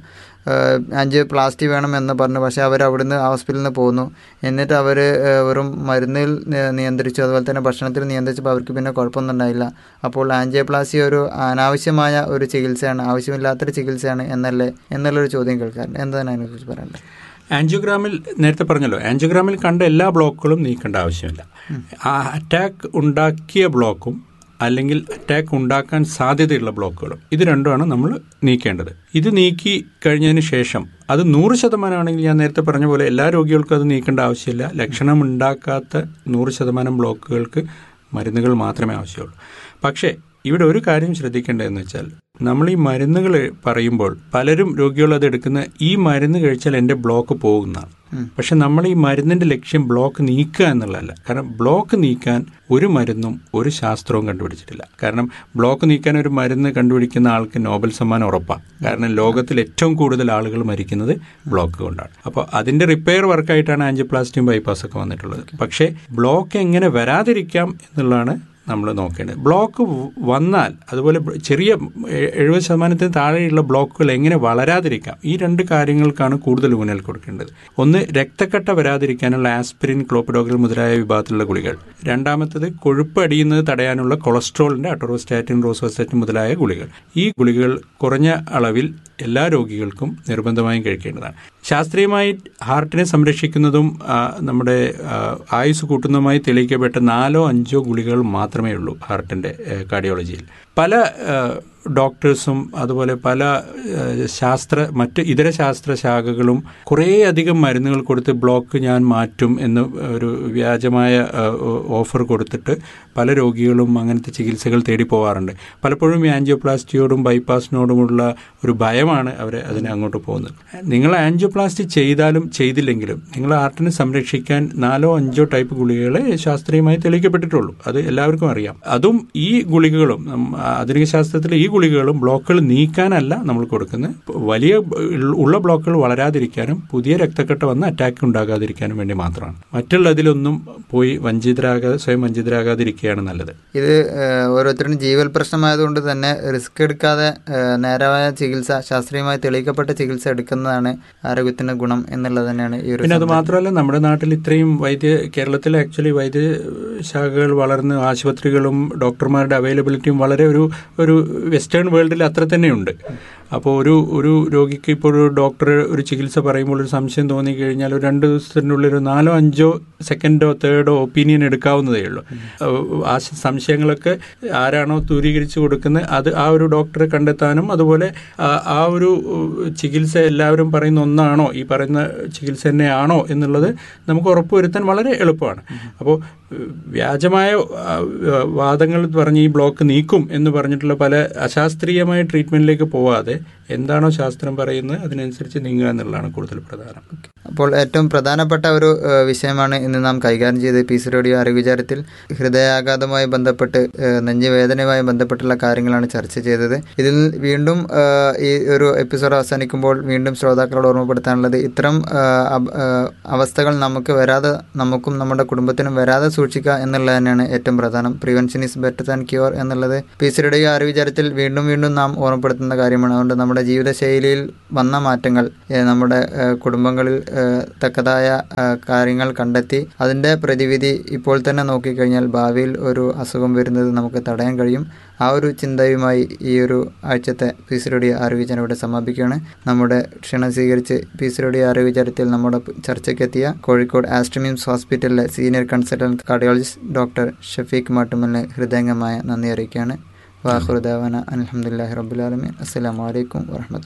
ആൻജിയോ പ്ലാസ്റ്റി വേണം എന്ന് പറഞ്ഞു പക്ഷേ അവർ അവിടുന്ന് ഹോസ്പിറ്റലിൽ നിന്ന് പോന്നു എന്നിട്ട് അവർ വെറും മരുന്നിൽ നി- നിയന്ത്രിച്ചു അതുപോലെ തന്നെ ഭക്ഷണത്തിൽ നിയന്ത്രിച്ചപ്പോൾ അവർക്ക് പിന്നെ കുഴപ്പമൊന്നും ഉണ്ടായില്ല അപ്പോൾ ആൻജിയോപ്ലാസ്റ്റി ഒരു അനാവശ്യമായ ഒരു ചികിത്സയാണ് ആവശ്യമില്ലാത്തൊരു ചികിത്സയാണ് എന്നല്ലേ എന്നുള്ളൊരു ചോദ്യം കേൾക്കാറുണ്ട് എന്താണ് അതിനെക്കുറിച്ച് പറയേണ്ടത് ആൻജിയോഗ്രാമിൽ നേരത്തെ പറഞ്ഞല്ലോ ആൻജിയോഗ്രാമിൽ കണ്ട എല്ലാ ബ്ലോക്കുകളും നീക്കേണ്ട ആവശ്യമില്ല ആ അറ്റാക്ക് ഉണ്ടാക്കിയ ബ്ലോക്കും അല്ലെങ്കിൽ അറ്റാക്ക് ഉണ്ടാക്കാൻ സാധ്യതയുള്ള ബ്ലോക്കുകളും ഇത് രണ്ടുമാണ് നമ്മൾ നീക്കേണ്ടത് ഇത് നീക്കി കഴിഞ്ഞതിന് ശേഷം അത് നൂറ് ശതമാനമാണെങ്കിൽ ഞാൻ നേരത്തെ പറഞ്ഞ പോലെ എല്ലാ രോഗികൾക്കും അത് നീക്കേണ്ട ആവശ്യമില്ല ലക്ഷണം ഉണ്ടാക്കാത്ത നൂറ് ശതമാനം ബ്ലോക്കുകൾക്ക് മരുന്നുകൾ മാത്രമേ ആവശ്യമുള്ളൂ പക്ഷേ ഇവിടെ ഒരു കാര്യം ശ്രദ്ധിക്കേണ്ടതെന്ന് വെച്ചാൽ നമ്മൾ ഈ മരുന്നുകൾ പറയുമ്പോൾ പലരും രോഗികൾ അത് എടുക്കുന്ന ഈ മരുന്ന് കഴിച്ചാൽ എൻ്റെ ബ്ലോക്ക് പോകുന്നതാണ് പക്ഷെ നമ്മൾ ഈ മരുന്നിന്റെ ലക്ഷ്യം ബ്ലോക്ക് നീക്കുക എന്നുള്ളതല്ല കാരണം ബ്ലോക്ക് നീക്കാൻ ഒരു മരുന്നും ഒരു ശാസ്ത്രവും കണ്ടുപിടിച്ചിട്ടില്ല കാരണം ബ്ലോക്ക് നീക്കാൻ ഒരു മരുന്ന് കണ്ടുപിടിക്കുന്ന ആൾക്ക് നോബൽ സമ്മാനം ഉറപ്പാണ് കാരണം ലോകത്തിൽ ഏറ്റവും കൂടുതൽ ആളുകൾ മരിക്കുന്നത് ബ്ലോക്ക് കൊണ്ടാണ് അപ്പോൾ അതിന്റെ റിപ്പയർ വർക്കായിട്ടാണ് ആൻജിയോപ്ലാസ്റ്റിയും ബൈപ്പാസ് ഒക്കെ വന്നിട്ടുള്ളത് പക്ഷേ ബ്ലോക്ക് എങ്ങനെ വരാതിരിക്കാം എന്നുള്ളതാണ് നമ്മൾ നോക്കേണ്ടത് ബ്ലോക്ക് വ- വന്നാൽ അതുപോലെ ബ- ചെറിയ എ- എഴുപത് ശതമാനത്തിന് താഴെയുള്ള ബ്ലോക്കുകൾ എങ്ങനെ വളരാതിരിക്കാം ഈ രണ്ട് കാര്യങ്ങൾക്കാണ് കൂടുതൽ ഊന്നൽ കൊടുക്കേണ്ടത് ഒന്ന് രക്തക്കട്ട വരാതിരിക്കാനുള്ള ആസ്പിരിൻ ക്ലോപ്പിഡോഗൽ മുതലായ വിഭാഗത്തിലുള്ള ഗുളികൾ രണ്ടാമത്തത് കൊഴുപ്പ് അടിയുന്നത് തടയാനുള്ള കൊളസ്ട്രോളിന്റെ അട്ടോറോസ്റ്റാറ്റിൻ റോസോസ്റ്റാറ്റിൻ മുതലായ ഗുളികൾ ഈ ഗുളികൾ കുറഞ്ഞ അളവിൽ എല്ലാ രോഗികൾക്കും നിർബന്ധമായും കഴിക്കേണ്ടതാണ് ശാസ്ത്രീയമായി ഹാർട്ടിനെ സംരക്ഷിക്കുന്നതും ആ, നമ്മുടെ ആ, ആയുസ് കൂട്ടുന്നതുമായി തെളിയിക്കപ്പെട്ട നാലോ അഞ്ചോ ഗുളികൾ മാത്രമേ ഉള്ളൂ ഹാർട്ടിന്റെ ഏ, കാർഡിയോളജിയിൽ പല ആ, ഡോക്ടേഴ്സും അതുപോലെ പല ആ, ശാസ്ത്ര മറ്റ് ഇതര ശാസ്ത്ര ശാഖകളും കുറേയധികം മരുന്നുകൾ കൊടുത്ത് ബ്ലോക്ക് ഞാൻ മാറ്റും എന്ന് ഒരു വ്യാജമായ ആ, ഓഫർ കൊടുത്തിട്ട് പല രോഗികളും അങ്ങനത്തെ ചികിത്സകൾ തേടി പോവാറുണ്ട് പലപ്പോഴും ഈ ആൻജിയോപ്ലാസ്റ്റിയോടും ബൈപ്പാസിനോടുമുള്ള ഒരു ഭയമാണ് അവരെ അതിനെ അങ്ങോട്ട് പോകുന്നത് നിങ്ങൾ ആൻജിയോപ്ലാസ്റ്റി ചെയ്താലും ചെയ്തില്ലെങ്കിലും നിങ്ങൾ ഹാർട്ടിനെ സംരക്ഷിക്കാൻ നാലോ അഞ്ചോ ടൈപ്പ് ഗുളികകളെ ശാസ്ത്രീയമായി തെളിയിക്കപ്പെട്ടിട്ടുള്ളൂ അത് എല്ലാവർക്കും അറിയാം അതും ഈ ഗുളികകളും ഉം, ആധുനിക ശാസ്ത്രത്തിലെ ഈ ഗുളികകളും ബ്ലോക്കുകൾ നീക്കാനല്ല നമ്മൾ കൊടുക്കുന്നത് വലിയ ഉള്ള ബ്ലോക്കുകൾ വളരാതിരിക്കാനും പുതിയ രക്തക്കെട്ട് വന്ന് അറ്റാക്ക് ഉണ്ടാകാതിരിക്കാനും വേണ്ടി മാത്രമാണ് മറ്റുള്ളതിലൊന്നും പോയി വഞ്ചിതരാകാതെ സ്വയം വഞ്ചിതരാകാതിരിക്കുകയാണ് നല്ലത് ഇത് ഏഹ്, ഓരോരുത്തരും ജീവൽ പ്രശ്നമായതുകൊണ്ട് തന്നെ റിസ്ക് എടുക്കാതെ ഏഹ്, നേരായ ചികിത്സ ശാസ്ത്രീയമായി തെളിയിക്കപ്പെട്ട ചികിത്സ എടുക്കുന്നതാണ് ആരോഗ്യത്തിന് ഗുണം എന്നുള്ളത് തന്നെയാണ് ഈ ഒരു പിന്നെ അത് സന്ദർഭം. മാത്രമല്ല നമ്മുടെ നാട്ടിൽ ഇത്രയും വൈദ്യ കേരളത്തിൽ ആക്ച്വലി വൈദ്യ ശാഖകൾ വളർന്ന് ആശുപത്രികളും ഡോക്ടർമാരുടെ അവൈലബിലിറ്റിയും വളരെ ഒരു ഒരു വെസ്റ്റേൺ വേൾഡിൽ അത്ര തന്നെയുണ്ട് അപ്പോൾ ഒരു ഒരു രോഗിക്ക് ഇപ്പോൾ ഒരു ഡോക്ടർ ഒരു ചികിത്സ പറയുമ്പോൾ ഒരു സംശയം തോന്നി കഴിഞ്ഞാൽ ഒരു രണ്ട് ദിവസത്തിനുള്ളിൽ ഒരു നാലോ അഞ്ചോ സെക്കൻഡോ തേർഡോ ഒപ്പീനിയൻ എടുക്കാവുന്നതേ ഉള്ളൂ ഏഹ് ആ സംശയങ്ങളൊക്കെ ആരാണോ ദൂരീകരിച്ച് കൊടുക്കുന്നത് അത് ആ ഒരു ഡോക്ടറെ കണ്ടെത്താനും അതുപോലെ ആ- ആ ഒരു ഏഹ് ചികിത്സ എല്ലാവരും പറയുന്ന ഒന്നാണോ ഈ പറയുന്ന ചികിത്സ തന്നെയാണോ എന്നുള്ളത് നമുക്ക് ഉറപ്പുവരുത്താൻ വളരെ എളുപ്പമാണ് അപ്പോൾ ഏഹ് വ്യാജമായ ആ, ഏഹ് വാദങ്ങൾ പറഞ്ഞ് ഈ ബ്ലോക്ക് നീക്കും എന്ന് പറഞ്ഞിട്ടുള്ള പല അശാസ്ത്രീയമായ ട്രീറ്റ്മെന്റിലേക്ക് പോവാതെ എന്താണോ ശാസ്ത്രം പറയുന്നത് അതിനനുസരിച്ച് നീങ്ങുക എന്നുള്ളതാണ് കൂടുതൽ പ്രധാനം അപ്പോൾ ഏറ്റവും പ്രധാനപ്പെട്ട ഒരു ഏഹ്, വിഷയമാണ് ഇന്ന് നാം കൈകാര്യം ചെയ്തത് പി സി റേഡിയോ ആരോഗ്യചാരത്തിൽ ഹൃദയാഘാതവുമായി ബന്ധപ്പെട്ട് ഏഹ്, നെഞ്ചുവേദനയുമായി ബന്ധപ്പെട്ടുള്ള കാര്യങ്ങളാണ് ചർച്ച ചെയ്തത് ഇതിൽ വീണ്ടും ഏഹ്, ഈ ഒരു എപ്പിസോഡ് അവസാനിക്കുമ്പോൾ വീണ്ടും ശ്രോതാക്കളോട് ഓർമ്മപ്പെടുത്താനുള്ളത് ഇത്തരം ഏഹ്, അബ- ഏഹ്, അവസ്ഥകൾ നമുക്ക് വരാതെ നമുക്കും നമ്മുടെ കുടുംബത്തിനും വരാതെ സൂക്ഷിക്കുക എന്നുള്ളത് തന്നെയാണ് ഏറ്റവും പ്രധാനം prevention is better than cure എന്നുള്ളത് പി സി റേഡിയോ ആരോഗ്യചാരത്തിൽ വീണ്ടും വീണ്ടും നാം ഓർമ്മപ്പെടുത്തുന്ന കാര്യമാണ് അതുകൊണ്ട് നമ്മുടെ ജീവിതശൈലിയിൽ വന്ന മാറ്റങ്ങൾ ഏഹ്, നമ്മുടെ ഏഹ്, കുടുംബങ്ങളിൽ ഏഹ്, തക്കതായ ഏഹ്, കാര്യങ്ങൾ കണ്ടെത്തി അതിൻ്റെ പ്രതിവിധി ഇപ്പോൾ തന്നെ നോക്കിക്കഴിഞ്ഞാൽ ഭാവിയിൽ ഒരു അസുഖം വരുന്നത് നമുക്ക് തടയാൻ കഴിയും ആ ഒരു ചിന്തയുമായി ഈ ഒരു ആഴ്ചത്തെ പി സി റേഡിയോ ആരോഗ്യചാരം ഇവിടെ സമാപിക്കുകയാണ് നമ്മുടെ ക്ഷണം സ്വീകരിച്ച് പി സി റേഡിയോ ആരോഗ്യചാരത്തിൽ നമ്മുടെ ചർച്ചയ്ക്കെത്തിയ കോഴിക്കോട് ആസ്ട്രമിംസ് ഹോസ്പിറ്റലിലെ senior consultant cardiologist doctor Shafeeq മാട്ടുമലിന് ഹൃദയംഗമായ നന്ദി അറിയിക്കുകയാണ് വാഹുറുദാവന അലഹമുല്ലാഹി റബുലാലമീൻ അസ്സാം വലൈക്കും വാഹമത്തുള്ള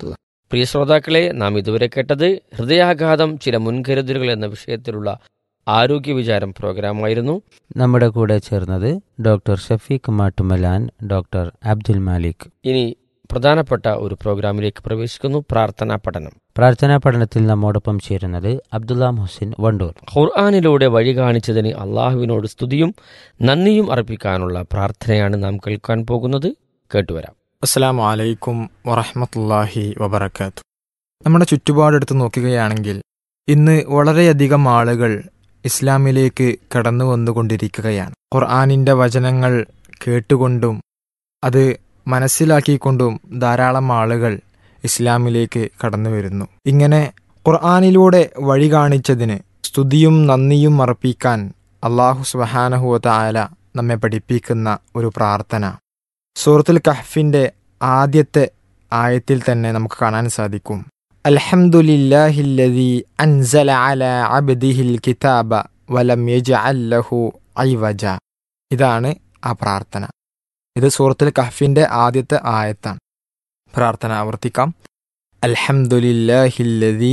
പ്രിയ ശ്രോതാക്കളെ നാം ഇതുവരെ കേട്ടത് ഹൃദയാഘാതം ചില മുൻകരുതലുകൾ എന്ന വിഷയത്തിലുള്ള ആരോഗ്യ വിചാരം പ്രോഗ്രാമായിരുന്നു നമ്മുടെ കൂടെ ചേർന്നത് ഡോക്ടർ ഷഫീഖ് മാട്ടുമലാൻ ഡോക്ടർ അബ്ദുൽ മാലിക് ഇനി പ്രധാനപ്പെട്ട ഒരു പ്രോഗ്രാമിലേക്ക് പ്രവേശിക്കുന്നു പ്രാർത്ഥനാ പഠനം പ്രാർത്ഥനാ പഠനത്തിൽ നമ്മോടൊപ്പം ചേരുന്നത് അബ്ദുല്ല മുഹസിൻ വണ്ടൂർ ഖുർആാനിലൂടെ വഴി കാണിച്ചതിന് അള്ളാഹുവിനോട് സ്തുതിയും നന്ദിയും അർപ്പിക്കാനുള്ള പ്രാർത്ഥനയാണ് നാം കേൾക്കാൻ പോകുന്നത് കേട്ടുവരാം അസ്സാം വലൈക്കും വറഹമത്തല്ലാഹി വബർക്കാത്തു നമ്മുടെ ചുറ്റുപാടെടുത്ത് നോക്കുകയാണെങ്കിൽ ഇന്ന് വളരെയധികം ആളുകൾ ഇസ്ലാമിലേക്ക് കടന്നു വന്നുകൊണ്ടിരിക്കുകയാണ് ഖുർആാനിൻ്റെ വചനങ്ങൾ കേട്ടുകൊണ്ടും അത് മനസ്സിലാക്കിക്കൊണ്ടും ധാരാളം ആളുകൾ ഇസ്ലാമിലേക്ക് കടന്നു വരുന്നു ഇങ്ങനെ ഖുർആാനിലൂടെ വഴി കാണിച്ചതിന് സ്തുതിയും നന്ദിയും അർപ്പിക്കാൻ അള്ളാഹു സുബഹാനഹുവ ആല നമ്മെ പഠിപ്പിക്കുന്ന ഒരു പ്രാർത്ഥന സൂറത്തുൽ കഹ്ഫിന്റെ ആദ്യത്തെ ആയത്തിൽ തന്നെ നമുക്ക് കാണാൻ സാധിക്കും അൽഹംദുലില്ലാഹില്ലദി അൻസല അല അബ്ദിഹിൽ കിതാബ വലം യജ്അൽ ലഹു ഐവജ ഇതാണ് ആ പ്രാർത്ഥന ഇത് സൂറത്തുൽ കഹ്ഫിന്റെ ആദ്യത്തെ ആയത്താണ് പ്രാർത്ഥന ആവർത്തിക്കാം അൽഹംദുലില്ലാഹില്ലദി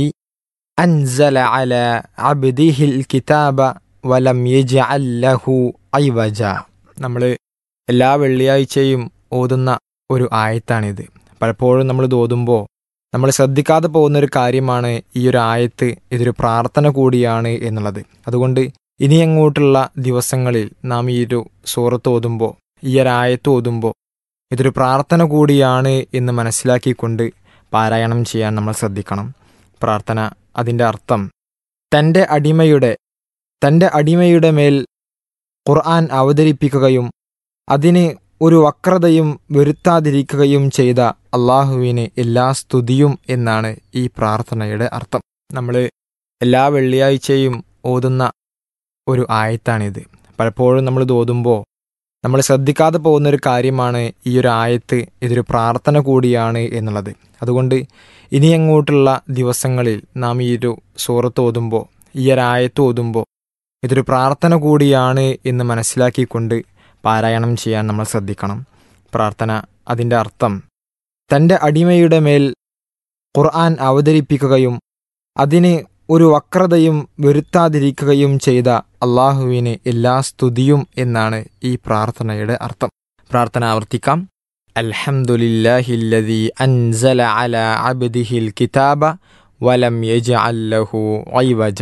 അൻസല അല അബ്ദിഹിൽ കിതാബ വലം യജ്അൽ ലഹു ഐവജ നമ്മൾ എല്ലാ വെള്ളിയാഴ്ചയും ഓതുന്ന ഒരു ആയത്താണിത് പലപ്പോഴും നമ്മൾ ഇത് ഓതുമ്പോൾ നമ്മൾ ശ്രദ്ധിക്കാതെ പോകുന്ന ഒരു കാര്യമാണ് ഈ ഒരു ആയത്ത് ഇതൊരു പ്രാർത്ഥന കൂടിയാണ് എന്നുള്ളത് അതുകൊണ്ട് ഇനി അങ്ങോട്ടുള്ള ദിവസങ്ങളിൽ നാം ഈ ഒരു സൂറത്ത് ഓതുമ്പോൾ ഈ ഒരു ആയത്ത് ഓതുമ്പോൾ ഇതൊരു പ്രാർത്ഥന കൂടിയാണ് എന്ന് മനസ്സിലാക്കിക്കൊണ്ട് പാരായണം ചെയ്യാൻ നമ്മൾ ശ്രദ്ധിക്കണം പ്രാർത്ഥന അതിൻ്റെ അർത്ഥം തൻ്റെ അടിമയുടെ തൻ്റെ അടിമയുടെ മേൽ ഖുർആൻ അവതരിപ്പിക്കുകയും അതിന് ഒരു വക്രതയും വരുത്താതിരിക്കുകയും ചെയ്ത അള്ളാഹുവിന് എല്ലാ സ്തുതിയും എന്നാണ് ഈ പ്രാർത്ഥനയുടെ അർത്ഥം നമ്മൾ എല്ലാ വെള്ളിയാഴ്ചയും ഓതുന്ന ഒരു ആയത്താണിത് പലപ്പോഴും നമ്മൾ ഇത് ഓതുമ്പോൾ നമ്മൾ ശ്രദ്ധിക്കാതെ പോകുന്ന ഒരു കാര്യമാണ് ഈ ഒരു ആയത്ത് ഇതൊരു പ്രാർത്ഥന കൂടിയാണ് എന്നുള്ളത് അതുകൊണ്ട് ഇനി അങ്ങോട്ടുള്ള ദിവസങ്ങളിൽ നാം ഈ ഒരു സൂറത്ത് ഓതുമ്പോൾ ഈ ഒരു ആയത്ത് ഓതുമ്പോൾ ഇതൊരു പ്രാർത്ഥന കൂടിയാണ് എന്ന് മനസ്സിലാക്കിക്കൊണ്ട് പാരായണം ചെയ്യാൻ നമ്മൾ ശ്രദ്ധിക്കണം പ്രാർത്ഥന അതിൻ്റെ അർത്ഥം തൻ്റെ അടിമയുടെ മേൽ ഖുർആൻ അവതരിപ്പിക്കുകയും അതിന് ഒരു വക്രതയും വരുത്താതിരിക്കുകയും ചെയ്ത അള്ളാഹുവിന് എല്ലാ സ്തുതിയും എന്നാണ് ഈ പ്രാർത്ഥനയുടെ അർത്ഥം പ്രാർത്ഥന ആവർത്തിക്കാം അൽഹംദുലില്ലാഹില്ലദി അൻസല അല അബ്ദിഹിൽ കിതാബ വലം യജ്അൽ ലഹു ഐവജ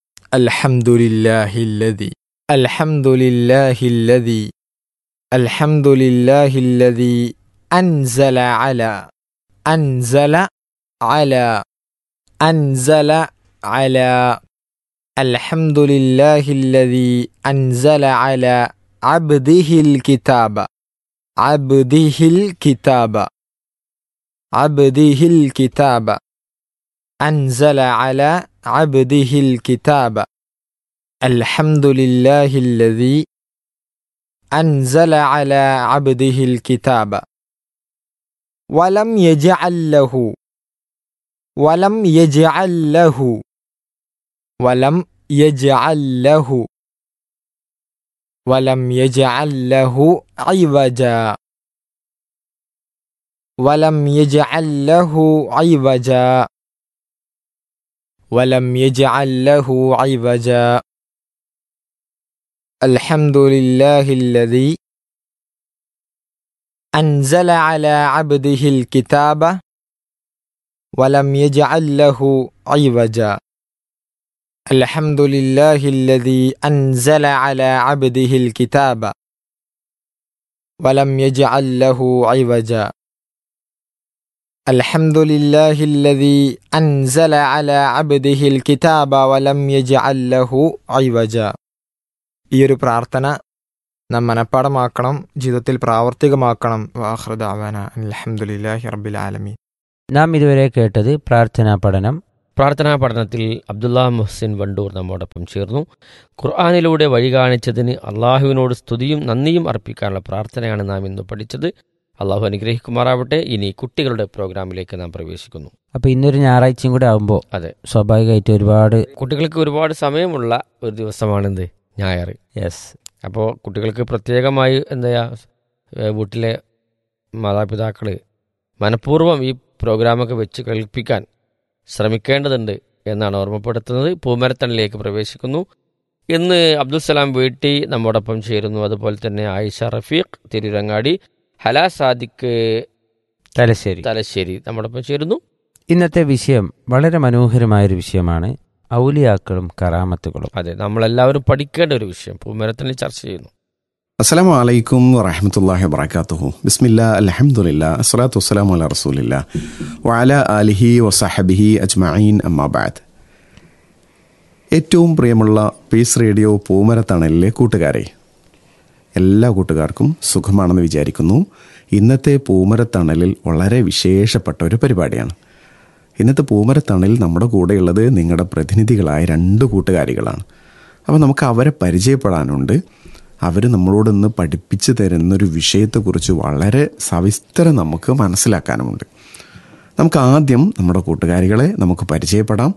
അൽഹംദുലില്ലാഹില്ലദി അൽഹംദുലില്ലാഹില്ലദി الحمد لله الذي أنزل على أنزل على أنزل على الحمد لله الذي أنزل على عبده الكتاب عبده الكتاب عبده الكتاب أنزل على عبده الكتاب الحمد لله الذي أنزل على عبده الكتاب ولم يجعل له ولم يجعل له ولم يجعل له ولم يجعل له عوجا ولم يجعل له عوجا ولم يجعل له عوجا الحمد لله الذي أنزل على عبده الكتاب ولم يجعل له عوجا الحمد لله الذي أنزل على عبده الكتاب ولم يجعل له عوجا الحمد لله الذي أنزل على عبده الكتاب ولم يجعل له عوجا ഈ ഒരു പ്രാർത്ഥന നാം മനഃപ്പാടമാക്കണം ജീവിതത്തിൽ പ്രാവർത്തികമാക്കണം വാഹൃദ അവന അലഹമുല്ലാഹി റബ്ബിൽ ആലമീൻ നാം ഇതുവരെ കേട്ടത് പ്രാർത്ഥനാ പഠനം പ്രാർത്ഥനാ പഠനത്തിൽ അബ്ദുല്ല മുഹ്സിൻ വണ്ടൂർ നമ്മോടൊപ്പം ചേർന്നു ഖുർആാനിലൂടെ വഴി കാണിച്ചതിന് അള്ളാഹുവിനോട് സ്തുതിയും നന്ദിയും അർപ്പിക്കാനുള്ള പ്രാർത്ഥനയാണ് നാം ഇന്ന് പഠിച്ചത് അള്ളാഹു അനുഗ്രഹിക്കുമാറാവട്ടെ ഇനി കുട്ടികളുടെ പ്രോഗ്രാമിലേക്ക് നാം പ്രവേശിക്കുന്നു അപ്പോൾ ഇന്നൊരു ഞായറാഴ്ചയും കൂടെ ആകുമ്പോൾ അതെ സ്വാഭാവികമായിട്ട് ഒരുപാട് കുട്ടികൾക്ക് ഒരുപാട് സമയമുള്ള ഒരു ദിവസമാണെന്ത് ഞായർ യെസ് അപ്പോൾ കുട്ടികൾക്ക് പ്രത്യേകമായി എന്താ ഏഹ് വീട്ടിലെ മാതാപിതാക്കൾ മനഃപൂർവ്വം ഈ പ്രോഗ്രാമൊക്കെ വെച്ച് കേൾപ്പിക്കാൻ ശ്രമിക്കേണ്ടതുണ്ട് എന്നാണ് ഓർമ്മപ്പെടുത്തുന്നത് പൂമരത്തണിലേക്ക് പ്രവേശിക്കുന്നു ഇന്ന് അബ്ദുൽ സലാം വീട്ടി നമ്മോടൊപ്പം ചേരുന്നു അതുപോലെ തന്നെ ആയിഷ റഫീഖ് തിരുരങ്ങാടി ഹലാ സാദിഖ് തലശ്ശേരി തലശ്ശേരി നമ്മോടൊപ്പം ചേരുന്നു ഇന്നത്തെ വിഷയം വളരെ മനോഹരമായൊരു വിഷയമാണ് ഔലിയാക്കളും കറാമത്തുകളും അതെ നമ്മളെല്ലാവരും പഠിക്കേണ്ട ഒരു വിഷയം പൂമരത്തണിൽ ചർച്ച ചെയ്യുന്നു അസ്സലാമു അലൈക്കും വറഹമത്തല്ലാഹി വബറകാതുഹു ബിസ്മില്ലാ അൽഹംദുലില്ലാ അസ്സലാത്തു വസ്സലാമു അലാ റസൂലില്ലാ വഅല ആലിഹി വസഹബിഹി അജ്മഈൻ അമ്മാ ബഅദ് ഏറ്റവും പ്രിയമുള്ള പീസ് റേഡിയോ പൂമരത്തണലിലെ കൂട്ടുകാരെ എല്ലാ കൂട്ടുകാർക്കും സുഖമാണെന്ന് വിചാരിക്കുന്നു ഇന്നത്തെ പൂമരത്തണലിൽ വളരെ വിശേഷപ്പെട്ട ഒരു പരിപാടിയാണ് ഇന്നത്തെ പൂമരത്തണലിൽ നമ്മുടെ കൂടെയുള്ളത് നിങ്ങളുടെ പ്രതിനിധികളായ രണ്ട് കൂട്ടുകാരികളാണ് അപ്പോൾ നമുക്ക് അവരെ പരിചയപ്പെടാനുണ്ട് അവർ നമ്മളോട് ഇന്ന് പഠിപ്പിച്ചു തരുന്നൊരു വിഷയത്തെക്കുറിച്ച് വളരെ സവിസ്തരം നമുക്ക് മനസ്സിലാക്കാനുമുണ്ട് നമുക്ക് ആദ്യം നമ്മുടെ കൂട്ടുകാരികളെ നമുക്ക് പരിചയപ്പെടാം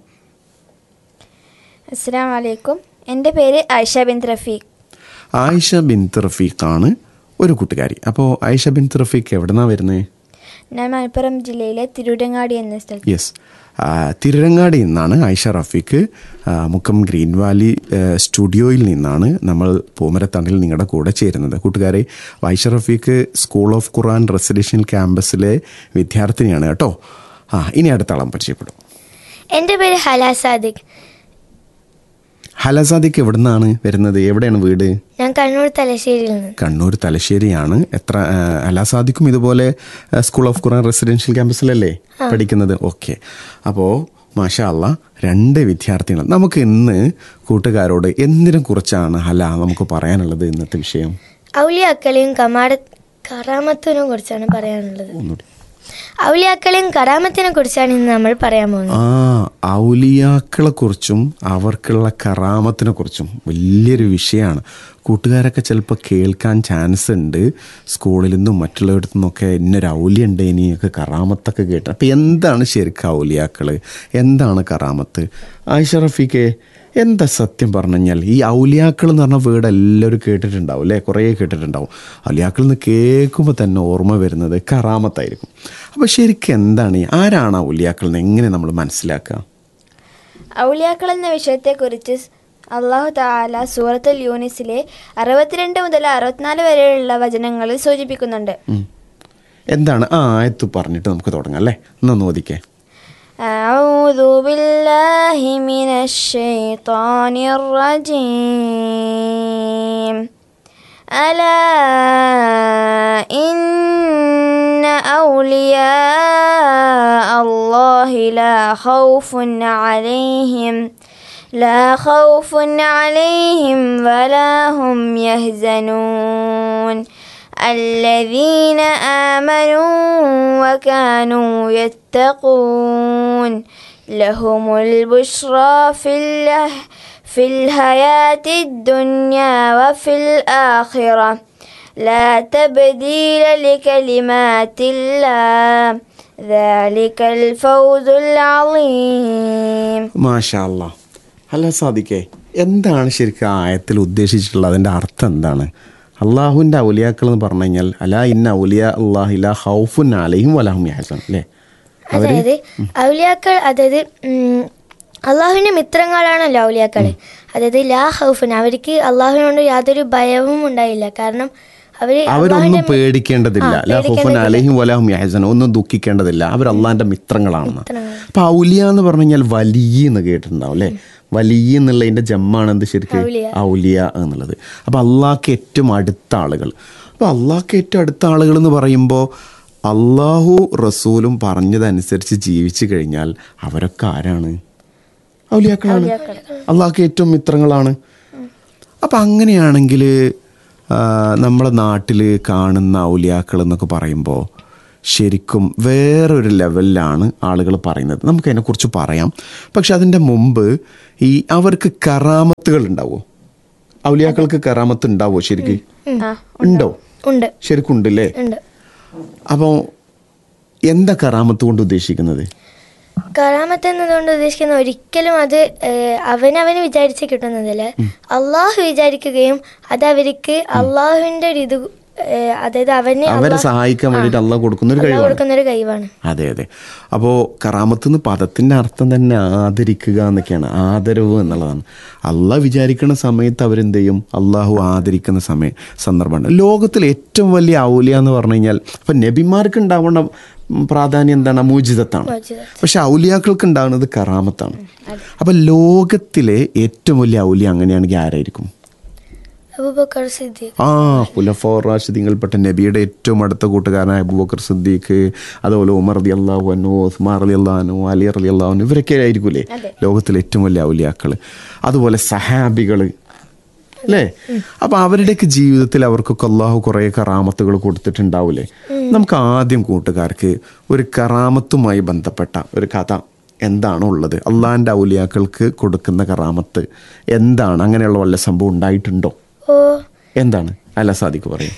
അസ്സാം വലൈക്കും എൻ്റെ പേര് ആയിഷ ബിൻ റഫീഖ് ആയിഷ ബിൻ റഫീഖാണ് ഒരു കൂട്ടുകാരി അപ്പോൾ ആയിഷ ബിൻ റഫീഖ് എവിടെന്നാണ് വരുന്നത് ഞാൻ മലപ്പുറം ജില്ലയിലെ തിരുവിടങ്ങാടി എന്ന സ്ഥലത്ത് യെസ് തിരുരങ്ങാടി നിന്നാണ് ആയിഷ റഫീഖ് ആ, മുക്കം ഗ്രീൻ വാലി ആ, സ്റ്റുഡിയോയിൽ നിന്നാണ് നമ്മൾ പൂമരത്തണിൽ നിങ്ങളുടെ കൂടെ ചേരുന്നത് കൂട്ടുകാരെ Ayisha Rafeeq school of Quran residential ക്യാമ്പസിലെ വിദ്യാർത്ഥിനിയാണ് കേട്ടോ ആ ഇനി അടുത്ത ആളം പരിചയപ്പെടും എൻ്റെ പേര് ഹലാ സാദിഖ് ഹലസാദിക്ക് എവിടുന്നാണ് വരുന്നത് എവിടെയാണ് വീട് ഞാൻ കണ്ണൂർ തലശ്ശേരിയിൽ നിന്ന് കണ്ണൂർ തലശ്ശേരിയാണ് എത്ര ആ, ഹലാസാദിക്കും ഇതുപോലെ ആ, സ്കൂൾ ഓഫ് ഖുറാൻ റെസിഡൻഷ്യൽ ക്യാമ്പസിലല്ലേ പഠിക്കുന്നത് ഓക്കെ അപ്പോൾ മാഷാ അല്ല രണ്ട് വിദ്യാർത്ഥികൾ നമുക്ക് ഇന്ന് കൂട്ടുകാരോട് എന്തിനെ കുറിച്ചാണ് ഹല നമുക്ക് പറയാനുള്ളത് ഇന്നത്തെ വിഷയം ഔലിയാക്കളെയും കമാട കറാമത്തിനെ കുറിച്ചാണ് പറയാനുള്ളത് ഒന്നുകൂടി ഔലിയാക്കളെയും കറാമത്തിനെ കുറിച്ചാണ് ഇന്ന് നമ്മൾ പറയാൻ പോകുന്നത് ആ ഔലിയാക്കളെ കുറിച്ചും അവർക്കുള്ള കറാമത്തിനെ കുറിച്ചും വലിയൊരു വിഷയമാണ് കൂട്ടുകാരൊക്കെ ചിലപ്പോൾ കേൾക്കാൻ ചാൻസ് ഉണ്ട് സ്കൂളിൽ നിന്നും മറ്റുള്ളവരിടത്തു നിന്നൊക്കെ ഇന്നൊരു ഔലിയ ഉണ്ട് ഇനിയൊക്കെ കറാമത്തൊക്കെ കേട്ട് അപ്പം എന്താണ് ശരിക്കും ഔലിയാക്കൾ എന്താണ് കറാമത്ത് ആയിഷ റഫീഖെ എന്താ സത്യം പറഞ്ഞു കഴിഞ്ഞാൽ ഈ ഔലിയാക്കൾ എന്ന് പറഞ്ഞ വേർഡ് എല്ലാവരും കേട്ടിട്ടുണ്ടാവും അല്ലേ കുറേ കേട്ടിട്ടുണ്ടാവും ഔലിയാക്കൾ എന്ന് കേൾക്കുമ്പോൾ തന്നെ ഓർമ്മ വരുന്നത് കറാമത്തായിരിക്കും അപ്പോൾ ശരിക്കും എന്താണ് ഈ ആരാണ് ഔലിയാക്കൾ എന്ന് എങ്ങനെ നമ്മൾ മനസ്സിലാക്കുക ഔലിയാക്കൾ എന്ന വിഷയത്തെക്കുറിച്ച് അള്ളാഹു താല സൂറത്തുൽ യൂനിസിലെ അറുപത്തിരണ്ട് മുതൽ അറുപത്തിനാല് വരെയുള്ള വചനങ്ങളിൽ സൂചിപ്പിക്കുന്നുണ്ട് ഉം. എന്താണ് ആ ആയത്ത് പറഞ്ഞിട്ട് നമുക്ക് തുടങ്ങാം അല്ലേ എന്നൊന്ന് ഓദിക്കേ أعوذ بالله من الشيطان الرجيم ألا إن أولياء الله لا خوف عليهم لا خوف عليهم ولا هم يحزنون الذين آمنوا وكانوا يتقون لهم البشرى في الله في الحياة الدنيا وفي الآخرة لا تبديل لكلمات الله ذلك الفوز العظيم മാഷാ അല്ലാ അല്ല സാധിക്കേ എന്താണ് ശരിക്കും ആ ആയത്തിൽ ഉദ്ദേശിച്ചിട്ടുള്ളത് അതിൻ്റെ അർത്ഥം എന്താണ് അള്ളാഹുവിൻ്റെ ഔലിയാക്കൾ എന്ന് പറഞ്ഞു കഴിഞ്ഞാൽ അല ഇന്ന ഔലിയ അള്ളാഹില ഹൗഫുൻ അലയും വലാഹും യാസൻ അല്ലേ അതായത് ഔലിയാക്കൾ അതായത് ഉം, അള്ളാഹുവിന്റെ മിത്രങ്ങളാണല്ലോ ഔലിയാക്കള് അതായത് ലാ ഹൗഫൻ അവർക്ക് അള്ളാഹുവിനോട് യാതൊരു ഭയവും ഉണ്ടായില്ല കാരണം അവര് അവരൊന്നും അള്ളാഹുവിന്റെ മി- പേടിക്കേണ്ടതില്ല ആ, അല്ല ഹുഫൻ പേടിക്കേണ്ടതില്ല. അലഹിം വലാഹും യഹസൻ ഒന്നും ദുഃഖിക്കേണ്ടതില്ല അവർ അള്ളാഹിന്റെ മിത്രങ്ങളാണെന്ന് അപ്പൊ ഔലിയ എന്ന് പറഞ്ഞു കഴിഞ്ഞാൽ വലിയ എന്ന് കേട്ടിട്ടുണ്ടാവും അല്ലെ വലിയ എന്നുള്ളതിന്റെ ജമ്മാണ് എന്ത് ശരിക്കും ഔലിയ. ഔലിയ എന്നുള്ളത് അപ്പൊ അള്ളാഹ്ക്ക് ഏറ്റവും അടുത്ത ആളുകൾ അപ്പൊ അള്ളാഹ്ക്ക് ഏറ്റവും അടുത്ത ആളുകൾ എന്ന് പറയുമ്പോൾ അള്ളാഹു റസൂലും പറഞ്ഞതനുസരിച്ച് ജീവിച്ചു കഴിഞ്ഞാൽ അവരൊക്കെ ആരാണ് ഔലിയാക്കളാണ് അള്ളാഹ്ക്ക് ഏറ്റവും മിത്രങ്ങളാണ് അപ്പം അങ്ങനെയാണെങ്കിൽ നമ്മളെ നാട്ടിൽ കാണുന്ന ഔലിയാക്കൾ എന്നൊക്കെ പറയുമ്പോൾ ശരിക്കും വേറൊരു ലെവലിലാണ് ആളുകൾ പറയുന്നത് നമുക്ക് അതിനെക്കുറിച്ച് പറയാം പക്ഷെ അതിൻ്റെ മുമ്പ് ഈ അവർക്ക് കറാമത്തുകൾ ഉണ്ടാവോ ഔലിയാക്കൾക്ക് കറാമത്ത് ഉണ്ടാവോ ശരിക്കും ആ, ഉണ്ടോ ഉണ്ട് ശരിക്കും ഉണ്ടല്ലേ ഉണ്ട് അപ്പോൾ എന്താ കറാമത്ത് കൊണ്ട് ഉദ്ദേശിക്കുന്നത് കറാമത്ത് എന്നതുകൊണ്ട് ഉദ്ദേശിക്കുന്ന ഒരിക്കലും അത് ഏഹ്, അവനവന് വിചാരിച്ച് കിട്ടുന്നതല്ല അള്ളാഹു വിചാരിക്കുകയും അത് അവർക്ക് അള്ളാഹുവിന്റെ ഒരു ഇത് ഏഹ്, അതായത് അവന് അവരെ അള്ളാഹ് സഹായിക്കാൻ വേണ്ടിയിട്ട് അള്ള കൊടുക്കുന്ന ഒരു അള്ളാഹ് കഴിവാണ് കൊടുക്കുന്ന ഒരു കഴിവാണ് അതെ അതെ അപ്പോൾ കറാമത്ത് എന്ന് പദത്തിൻ്റെ അർത്ഥം തന്നെ ആദരിക്കുക എന്നൊക്കെയാണ് ആദരവ് എന്നുള്ളതാണ് അള്ളാഹ് വിചാരിക്കുന്ന സമയത്ത് അവരെന്ത് ചെയ്യും അള്ളാഹു ആദരിക്കുന്ന സമയം സന്ദർഭമാണ് ലോകത്തിൽ ഏറ്റവും വലിയ ഔലിയ എന്ന് പറഞ്ഞു കഴിഞ്ഞാൽ ഇപ്പം നബിമാർക്ക് ഉണ്ടാവേണ്ട പ്രാധാന്യം എന്താണ് മൂജിതത്താണ് മോചിതം. പക്ഷെ ഔലിയാക്കൾക്ക് ഉണ്ടാകുന്നത് കറാമത്താണ് അപ്പം ലോകത്തിലെ ഏറ്റവും വലിയ ഔലിയ അങ്ങനെയാണെങ്കിൽ ആരായിരിക്കും അബൂബക്കർ സിദ്ദീഖ് ആ ഹുലഫോ റാഷിദീങ്ങൾപ്പെട്ട നബിയുടെ ഏറ്റവും അടുത്ത കൂട്ടുകാരനായ അബൂബക്കർ സിദ്ദീഖ് അതുപോലെ ഉമർ റതി അള്ളാഹു അനു ഉസ്മാർ അലി അള്ളഹാനു അലി റലി അള്ളാഹുനു ഇവരൊക്കെ ആയിരിക്കൂലേ ലോകത്തിലെ ഏറ്റവും വലിയ ഔലിയാക്കൾ അതുപോലെ സഹാബികൾ അല്ലേ അപ്പൊ അവരുടെയൊക്കെ ജീവിതത്തിൽ അവർക്കൊക്കെ അള്ളാഹു കുറേ കറാമത്തുകൾ കൊടുത്തിട്ടുണ്ടാവൂലേ നമുക്ക് ആദ്യം കൂട്ടുകാർക്ക് ഒരു കറാമത്തുമായി ബന്ധപ്പെട്ട ഒരു കഥ എന്താണ് ഉള്ളത് അള്ളാഹിൻ്റെ ഔലിയാക്കൾക്ക് കൊടുക്കുന്ന കറാമത്ത് എന്താണ് അങ്ങനെയുള്ള വല്ല സംഭവം ഉണ്ടായിട്ടുണ്ടോ ഓ എന്താണ് അല്ല സാദിക്ക് പറയും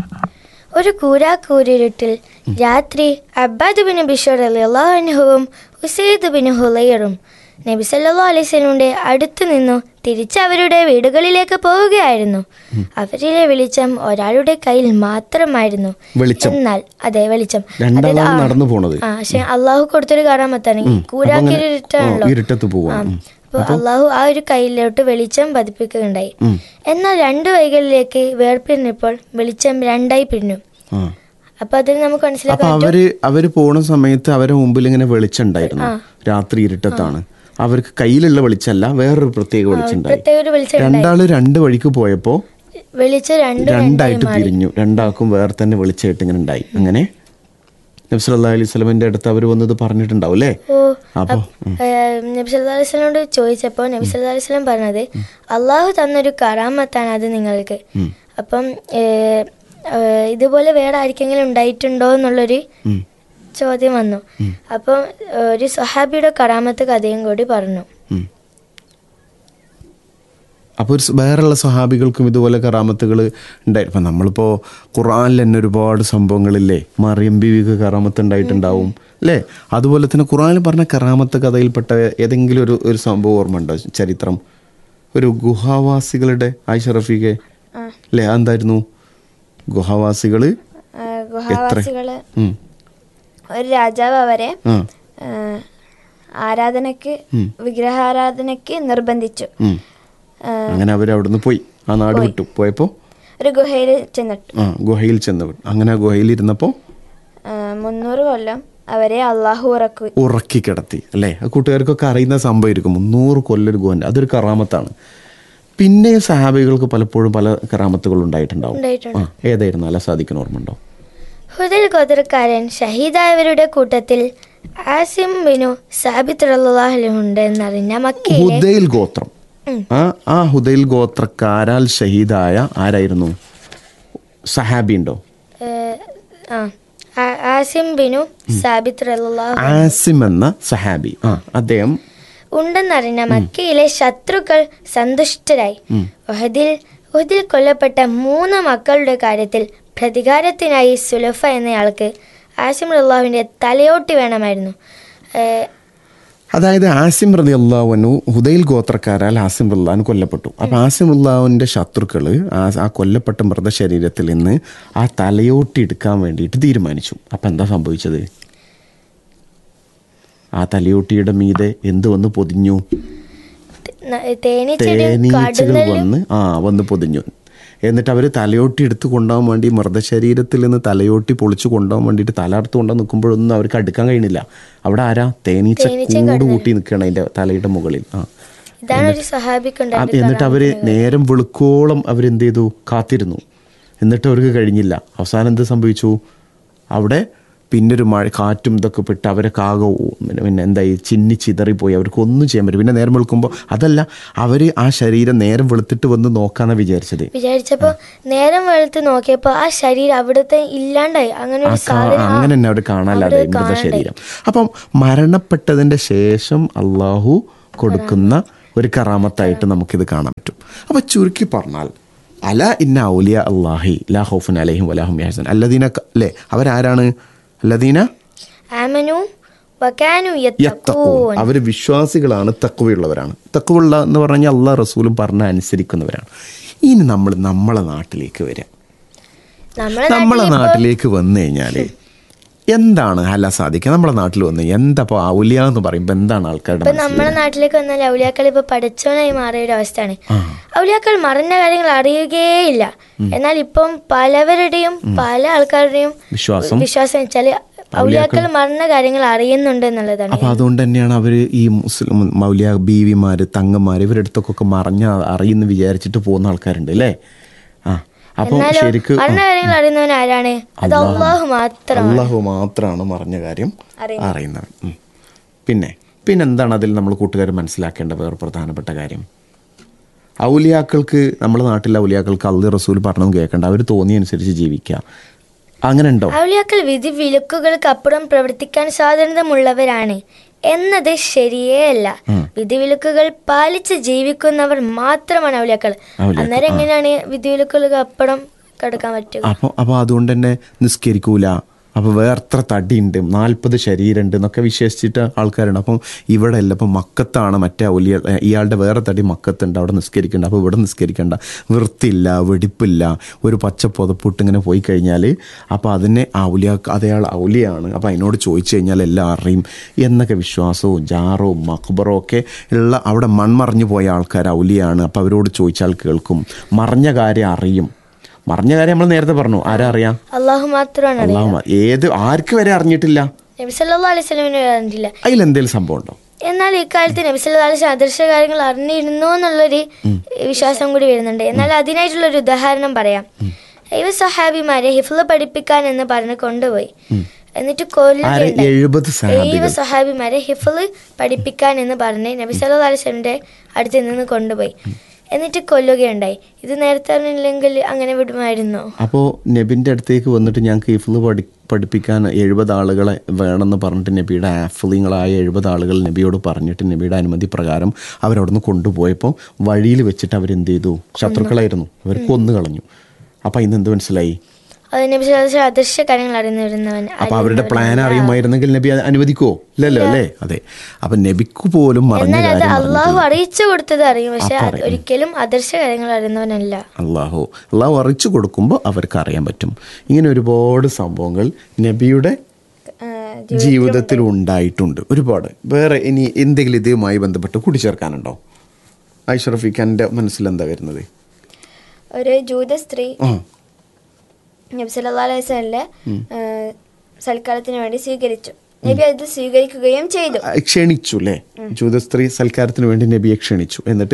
ഒരു കൂരാക്കൂരിരുട്ടിൽ രാത്രി അബ്ബാദ് ബിൻ ബിഷർ അലിഹുവും ഉസൈദ് ബിൻ ഹുലൈറും നബി സല്ലല്ലാഹു അലൈഹി വസല്ലമയുടെ അടുത്തു നിന്നു തിരിച്ച് അവരുടെ വീടുകളിലേക്ക് പോവുകയായിരുന്നു അവരിലെ വെളിച്ചം ഒരാളുടെ കയ്യിൽ മാത്രമായിരുന്നു വെളിച്ചം. എന്നാൽ അതെ വെളിച്ചം രണ്ടാളാണ് അതായത് ആ- നടന്നു പോണത് ആ പക്ഷെ അള്ളാഹു കൊടുത്തൊരു കാണാമത്താണ് ഉം. അപ്പൊ അങ്ങനെ, കൂരാക്കിരുട്ടാണല്ലോ ആ, ഇരുട്ടത്ത് പോവാണ്. ഉം. അപ്പൊ അള്ളാഹു ആ ഒരു കയ്യിലോട്ട് വെളിച്ചം പതിപ്പിക്കുകയുണ്ടായി ഉം. എന്നാൽ രണ്ട് വൈകളിലേക്ക് വേർപിരിഞ്ഞപ്പോൾ വെളിച്ചം രണ്ടായി പിരിഞ്ഞു ആ അപ്പൊ അതിൽ നമുക്ക് അപ്പൊ മനസ്സിലാക്കാൻ പറ്റും അവര് അവര് പോണ സമയത്ത് അവരെ മുമ്പിൽ ഇങ്ങനെ വെളിച്ചുണ്ടായിരുന്നു രാത്രി ഇരുട്ടത്താണ് അവർക്ക് കയ്യിലുള്ള വെളിച്ചല്ല വേറൊരു പ്രത്യേക വെളിച്ചുണ്ടായി പ്രത്യേക ഒരു വെളിച്ചം ഉണ്ടായി. രണ്ടാള് രണ്ട് വഴിക്ക് പോയപ്പോ വെളിച്ചം രണ്ടും രണ്ടായി രണ്ടായിട്ട് മാറി പിരിഞ്ഞു രണ്ടാൾക്കും വേറെ തന്നെ വെളിച്ചായിട്ട് ഇങ്ങനെ ഉണ്ടായി അങ്ങനെ നബ്സല്ലാ അലൈഹി സ്വലമിന്റെ അടുത്ത് അവർ വന്നത് പറഞ്ഞിട്ടുണ്ടാവും അല്ലേ ഓ അപ്പൊ നബി സല്ലല്ലാഹു അലൈഹി വസല്ലമയോട് ചോദിച്ചപ്പോൾ നബി സല്ലല്ലാഹു അലൈഹി വസല്ലം പറഞ്ഞത് അള്ളാഹു തന്നൊരു കറാമത്താണ് അത് നിങ്ങൾക്ക് അപ്പം ഏ, ഏ, ഇതുപോലെ വേറെ ആർക്കെങ്കിലും ഉണ്ടായിട്ടുണ്ടോ എന്നുള്ളൊരു ഉം. ചോദ്യം വന്നു അപ്പം ഒരു സഹാബിയുടെ കറാമത്ത് കഥയും കൂടി പറഞ്ഞു ഉം. അപ്പോൾ ഒരു സ് വേറെയുള്ള സഹാബികൾക്കും ഇതുപോലെ കറാമത്തുകൾ ഉണ്ടായി ഇപ്പം നമ്മളിപ്പോൾ ഖുറാനിൽ തന്നെ ഒരുപാട് സംഭവങ്ങളില്ലേ മറിയം ബീവിക്ക് കറാമത്ത് ഉണ്ടായിട്ടുണ്ടാവും അല്ലേ അതുപോലെ തന്നെ ഖുറാനിൽ പറഞ്ഞ കറാമത്ത് കഥയിൽപ്പെട്ട ഏതെങ്കിലും ഒരു ഒരു സംഭവം ഓർമ്മ ഉണ്ടോ ചരിത്രം ഒരു ഗുഹാവാസികളുടെ ആയിഷ റഫീഖെ അല്ലേ അതെന്തായിരുന്നു ഗുഹാവാസികൾ ഗുഹാവാസികള് ഉം. ഒരു രാജാവ് അവരെ ആ ആ, ആരാധനക്ക് വിഗ്രഹാരാധനക്ക് നിർബന്ധിച്ചു ഉം. ആ, അങ്ങനെ അവർ അവിടുന്ന് പോയി ആ നാട് വിട്ടു പോയപ്പോൾ ഒരു ഗുഹയിൽ ചെന്നിട്ടു ആ ഗുഹയിൽ ചെന്ന് വിട്ടു. അങ്ങനെ ആ ഗുഹയിൽ ഇരുന്നപ്പോൾ ആ, മുന്നൂറ് കൊല്ലം അവരെ അള്ളാഹു ഉറക്കു ഉറക്കി കിടത്തി അല്ലേ ആ കൂട്ടുകാർക്കൊക്കെ അറിയുന്ന സംഭവമായിരിക്കും മുന്നൂറ് കൊല്ലൊരു ഗുഹൻ്റെ അതൊരു കറാമത്താണ് പിന്നെ സഹാബികൾക്ക് പലപ്പോഴും പല കറാമത്തുകൾ ഉണ്ടായിട്ടുണ്ടാവും ഉണ്ടായിട്ടുണ്ട്. ആ ഏതായിരുന്നു അല്ല സാധിക്കുന്ന ഓർമ്മ ഉണ്ടോ ഹുദൽ ഗോത്രക്കാരൻ ഷഹീദായവരുടെ കൂട്ടത്തിൽ ആസിം ബിനു സാബിത്ത് ഉണ്ട് എന്നറിഞ്ഞ മക്കയിലെ ഹുദൈൽ ഗോത്രം ആ ആ ഹുദൈൽ ഗോത്രക്കാരാൽ ഷഹീദായ ആരായിരുന്നു സഹാബി ഉണ്ടോ ഏഹ്, ആ ആ- ആസിം ബിനു സാബിത്ത് റളിയല്ലാഹു ആസിം എന്ന സഹാബി ആ അദ്ദേഹം ഉണ്ടെന്നറിഞ്ഞ മക്കയിലെ ശത്രുക്കൾ സന്തുഷ്ടരായി ഉഹദിൽ ഉഹദിൽ കൊല്ലപ്പെട്ട മൂന്ന് മക്കളുടെ കാര്യത്തിൽ പ്രതികാരത്തിനായി സുലഫ എന്നയാൾക്ക് ആസിം റല്ലാഹുവിന്റെ തലയോട്ടി വേണമായിരുന്നു ഏഹ്, അതായത് ആസിം റതി അള്ളാഹുനു ഹുദൈൽ ഗോത്രക്കാരാൽ ആസിം റുല്ലാൻ കൊല്ലപ്പെട്ടു അപ്പൊ ആസിം ഉള്ളാഹുവിന്റെ ശത്രുക്കള് ആ ആ കൊല്ലപ്പെട്ട മൃതശരീരത്തിൽ നിന്ന് ആ തലയോട്ടി എടുക്കാൻ വേണ്ടിയിട്ട് തീരുമാനിച്ചു അപ്പൊ എന്താ സംഭവിച്ചത് ആ തലയോട്ടിയുടെ മീതെ എന്ത് വന്ന് പൊതിഞ്ഞു ന- തേനീച്ചയുടെ തേനീച്ചകൾ കടുന്നലും വന്ന് ആ വന്ന് പൊതിഞ്ഞു എന്നിട്ട് അവർ തലയോട്ടി എടുത്ത് കൊണ്ടുപോകാൻ വേണ്ടി മൃതശരീരത്തിൽ നിന്ന് തലയോട്ടി പൊളിച്ച് കൊണ്ടുപോകാൻ വേണ്ടിയിട്ട് തല അടുത്ത് കൊണ്ടുപോകാൻ നിൽക്കുമ്പോഴൊന്നും അവർക്ക് അടുക്കാൻ കഴിയുന്നില്ല അവിടെ ആരാ തേനീച്ച കൂട് കൂട്ടി നിൽക്കുകയാണ് അതിന്റെ തലയുടെ മുകളിൽ ആ ഇതാണ് ഒരു സഹാബിക്കുണ്ടായിരുന്ന ആ, എന്നിട്ട് അവര് നേരം വെളുക്കോളം അവരെന്ത് ചെയ്തു കാത്തിരുന്നു എന്നിട്ട് അവർക്ക് കഴിഞ്ഞില്ല അവസാനം എന്ത് സംഭവിച്ചു അവിടെ പിന്നെ ഒരു മഴ കാറ്റും ഇതൊക്കെ പെട്ട് അവരെ കാക പിന്നെ പിന്നെ എന്തായി ചിന്നി ചിതറിപ്പോയി അവർക്ക് ഒന്നും ചെയ്യാൻ പറ്റും പിന്നെ നേരം വെളുക്കുമ്പോൾ അതല്ല അവർ ആ ശരീരം നേരം വെളുത്തിട്ട് വന്ന് നോക്കാന്നാ വിചാരിച്ചത് വിചാരിച്ചപ്പോ നേരം വെളുത്ത് നോക്കിയപ്പോ ആ ശരീരം അവിടുത്തെ ഇല്ലാണ്ടായി അങ്ങനെ ആ ഒരു കാ- സാധനം ആ, അങ്ങനെ തന്നെ അവിടെ കാണാല്ലാതെ അവിടെ മൃതശരീരം അപ്പം മരണപ്പെട്ടതിന്റെ ശേഷം അള്ളാഹു കൊടുക്കുന്ന ഒരു കറാമത്തായിട്ട് നമുക്കിത് കാണാൻ പറ്റും അപ്പൊ ചുരുക്കി പറഞ്ഞാൽ അല ഇന്ന ഔലിയ അള്ളാഹി ലാ ഹൗഫുൻ അലൈഹിം വലാഹും യഹ്സൻ അല്ലദീന ക- അല്ലേ അവരാരാണ് അല്ലദീന ആമനു വകാനു യത്തഖൂൻ യത്തഖൂൻ അവർ വിശ്വാസികളാണ് തക്കവയുള്ളവരാണ് തക്കവുള്ള എന്ന് പറഞ്ഞാൽ അള്ളാഹ് റസൂലും പറഞ്ഞ അനുസരിക്കുന്നവരാണ് ഇനി നമ്മൾ നമ്മളെ നാട്ടിലേക്ക് വരാം നമ്മളെ നമ്മളെ നാട്ടിലിപ്പോ- നാട്ടിലേക്ക് വന്നു കഴിഞ്ഞാല് എന്താണ് അല്ല സാധിക്കുക നമ്മളെ നാട്ടിൽ വന്ന് എന്താ ഇപ്പൊ ഔലിയ എന്ന് പറയുമ്പോ എന്താണ് ആൾക്കാരുടെ ഇപ്പൊ മനസ്സിൽ നമ്മളെ നാട്ടിലേക്ക് വന്നാൽ ഔലിയാക്കൾ ഇപ്പൊ പഠിച്ചവനായി മാറിയ ഒരു അവസ്ഥയാണ് ഔലിയാക്കൾ മറഞ്ഞ കാര്യങ്ങൾ അറിയുകയില്ല എന്നാൽ ഇപ്പം പലവരുടെയും പല ആൾക്കാരുടെയും വിശ്വാസം വിശ്വാസം വെച്ചാല് ഔലിയാക്കൾ മറന്ന കാര്യങ്ങൾ അറിയുന്നുണ്ട് എന്നുള്ളതാണ് അപ്പൊ അതുകൊണ്ട് തന്നെയാണ് അവര് ഈ മുസ്ലിം മൗലിയ ബീവിമാര് തങ്ങന്മാര് ഇവരുടെ അടുത്തൊക്കെ മറിഞ്ഞ അറിയുന്ന വിചാരിച്ചിട്ട് പോകുന്ന ആൾക്കാരുണ്ട് അല്ലേ ആ അപ്പം എന്നാലും ശരിക്ക് മറന്ന കാര്യങ്ങൾ അറിയുന്നവൻ ആരാണ് അത് അള്ളാഹു മാത്രമാണ് അള്ളാഹു മാത്രമാണ് മറിഞ്ഞ കാര്യം അറിയുന്നത് ഉം. പിന്നെ പിന്നെന്താണ് അതിൽ നമ്മൾ കൂട്ടുകാർ മനസ്സിലാക്കേണ്ട വേറെ പ്രധാനപ്പെട്ട കാര്യം ഔലിയാക്കൾക്ക് നമ്മുടെ നാട്ടിലെ ഔലിയാക്കൾക്ക് അള്ളി റസൂൽ പറഞ്ഞതും കേൾക്കണ്ട അവർ തോന്നിയനുസരിച്ച് ജീവിക്കുക അങ്ങനെ ഉണ്ടോ ഔലിയാക്കൾ വിധി വിലക്കുകൾക്ക് അപ്പുറം പ്രവർത്തിക്കാൻ സ്വാതന്ത്ര്യമുള്ളവരാണ് എന്നത് ശരിയേ അല്ല വിധിവിലക്കുകൾ പാലിച്ച് ജീവിക്കുന്നവർ മാത്രമാണ് ഔലിയാക്കൾ അന്നേരം എങ്ങനെയാണ് വിധിവിലക്കുകൾക്ക് അപ്പുറം കടക്കാൻ പറ്റുക അപ്പോൾ അപ്പോൾ അതുകൊണ്ട് തന്നെ നിസ്കരിക്കൂല അപ്പോൾ വേറെത്ര തടിയുണ്ട് നാൽപ്പത് ശരീരമുണ്ട് എന്നൊക്കെ വിശ്വസിച്ചിട്ട് ആൾക്കാരുണ്ട് അപ്പം ഇവിടെ അല്ല അപ്പം മക്കത്താണ് മറ്റേ ഔലിയ ഇയാളുടെ വേറെ തടി മക്കത്തുണ്ട് അവിടെ നിസ്കരിക്കണ്ട അപ്പോൾ ഇവിടെ നിസ്കരിക്കണ്ട വൃത്തിയില്ല വെടിപ്പില്ല ഒരു പച്ച പുതപ്പിട്ട് ഇങ്ങനെ പോയി കഴിഞ്ഞാൽ അപ്പോൾ അതിനെ ഔലിയ അതയാൾ ഔലിയാണ് അപ്പോൾ അതിനോട് ചോദിച്ചു കഴിഞ്ഞാൽ എല്ലാം അറിയും എന്നൊക്കെ വിശ്വാസവും ജാറവും മക്ബറും ഒക്കെ ഉള്ള അവിടെ മൺമറിഞ്ഞു പോയ ആൾക്കാർ ഔലിയാണ് അപ്പോൾ അവരോട് ചോദിച്ചാൽ കേൾക്കും മറിഞ്ഞ കാര്യം അറിയും മറിഞ്ഞ കാര്യം നമ്മൾ നേരത്തെ പറഞ്ഞു ആരാ അറിയാം അള്ളാഹു മാത്രമാണ് അറിയുക അള്ളാഹു ഏത് ആർക്ക് വരെ അറിഞ്ഞിട്ടില്ല നബി സല്ലല്ലാഹു അലൈഹി സ്വലമിനെ അറിഞ്ഞില്ല അതിലെന്തേലും സംഭവം ഉണ്ടോ എന്നാൽ ഇക്കാലത്ത് നബി സല്ലല്ലാഹു അലൈഹി വസല്ലം അദൃശ്യ കാര്യങ്ങൾ അറിഞ്ഞിരുന്നു എന്നുള്ളൊരു വിശ്വാസം കൂടി വരുന്നുണ്ട് എന്നാൽ അതിനായിട്ടുള്ള ഒരു ഉദാഹരണം പറയാം ഇവ സഹാബിമാരെ ഹിഫ്ല പഠിപ്പിക്കാൻ എന്ന് പറഞ്ഞ് കൊണ്ടുപോയി എന്നിട്ട് ആരെ കൊല്ലുകയുണ്ടായി എഴുപത് ഏഴ് സഹാബികൾ സഹാബിമാരെ ഹിഫ്ല് പഠിപ്പിക്കാൻ എന്ന് പറഞ്ഞ് നബി സല്ലല്ലാഹു അലൈഹി വസല്ലമയുടെ അടുത്ത് നിന്ന് കൊണ്ടുപോയി എന്നിട്ട് കൊല്ലുകയുണ്ടായി ഇത് നേരത്തെ അറിഞ്ഞില്ലെങ്കിൽ അങ്ങനെ വിടുമായിരുന്നോ അപ്പോൾ നബിൻ്റെ അടുത്തേക്ക് വന്നിട്ട് ഞങ്ങൾക്ക് ഇഫ്ല് പഠി പഠിപ്പിക്കാൻ എഴുപത് ആളുകളെ വേണമെന്ന് പറഞ്ഞിട്ട് നബിയുടെ ആഫ്ലിങ്ങളായ എഴുപത് ആളുകൾ നബിയോട് പറഞ്ഞിട്ട് നബിയുടെ അനുമതി പ്രകാരം അവരവിടുന്ന് കൊണ്ടുപോയപ്പോൾ വഴിയിൽ വെച്ചിട്ട് അവരെന്ത് ചെയ്തു ശത്രുക്കളായിരുന്നു അവർ കൊന്നു കളഞ്ഞു അപ്പം ഇന്ന് എന്ത് മനസ്സിലായി അത് നബി സല്ലല്ലാഹു അലൈഹി വസല്ലം അദൃശ്യ കാര്യങ്ങൾ അറിഞ്ഞിരുന്നവൻ അപ്പൊ അവരുടെ പ്ലാൻ അറിയുമായിരുന്നെങ്കിൽ നബി അത് അനുവദിക്കുവോ ഇല്ലല്ലോ അല്ലേ അതെ അപ്പൊ നബിക്ക് പോലും മറിഞ്ഞ എന്നാൽ അത് കാര്യം അള്ളാഹു അറിയിച്ചു കൊടുത്തത് അറിയും പക്ഷെ അത് ഒരിക്കലും അദൃശ്യ കാര്യങ്ങൾ അറിയുന്നവനല്ല അള്ളാഹു അള്ളാഹു അറിയിച്ചു കൊടുക്കുമ്പോൾ അവർക്ക് അറിയാൻ പറ്റും ഇങ്ങനെ ഒരുപാട് സംഭവങ്ങൾ നബിയുടെ ജീവിതത്തിൽ ഉണ്ടായിട്ടുണ്ട് ഒരുപാട് വേറെ ഇനി എന്തെങ്കിലും ഇതുമായി ബന്ധപ്പെട്ട് കൂട്ടിച്ചേർക്കാനുണ്ടോ ഐഷറഫിഖാന്റെ മനസ്സിൽ എന്താ വരുന്നത് ഒരു ജൂത സ്ത്രീ ആ നബി സല്ലല്ലാഹു അലൈഹി വസല്ലമയെ സൽക്കാരത്തിന് വേണ്ടി സ്വീകരിച്ചു നബി അത് സ്വീകരിക്കുകയും ചെയ്തു ആ, ക്ഷണിച്ചു അല്ലേ ജൂത സ്ത്രീ സൽക്കാരത്തിന് വേണ്ടി നബിയെ ക്ഷണിച്ചു എന്നിട്ട്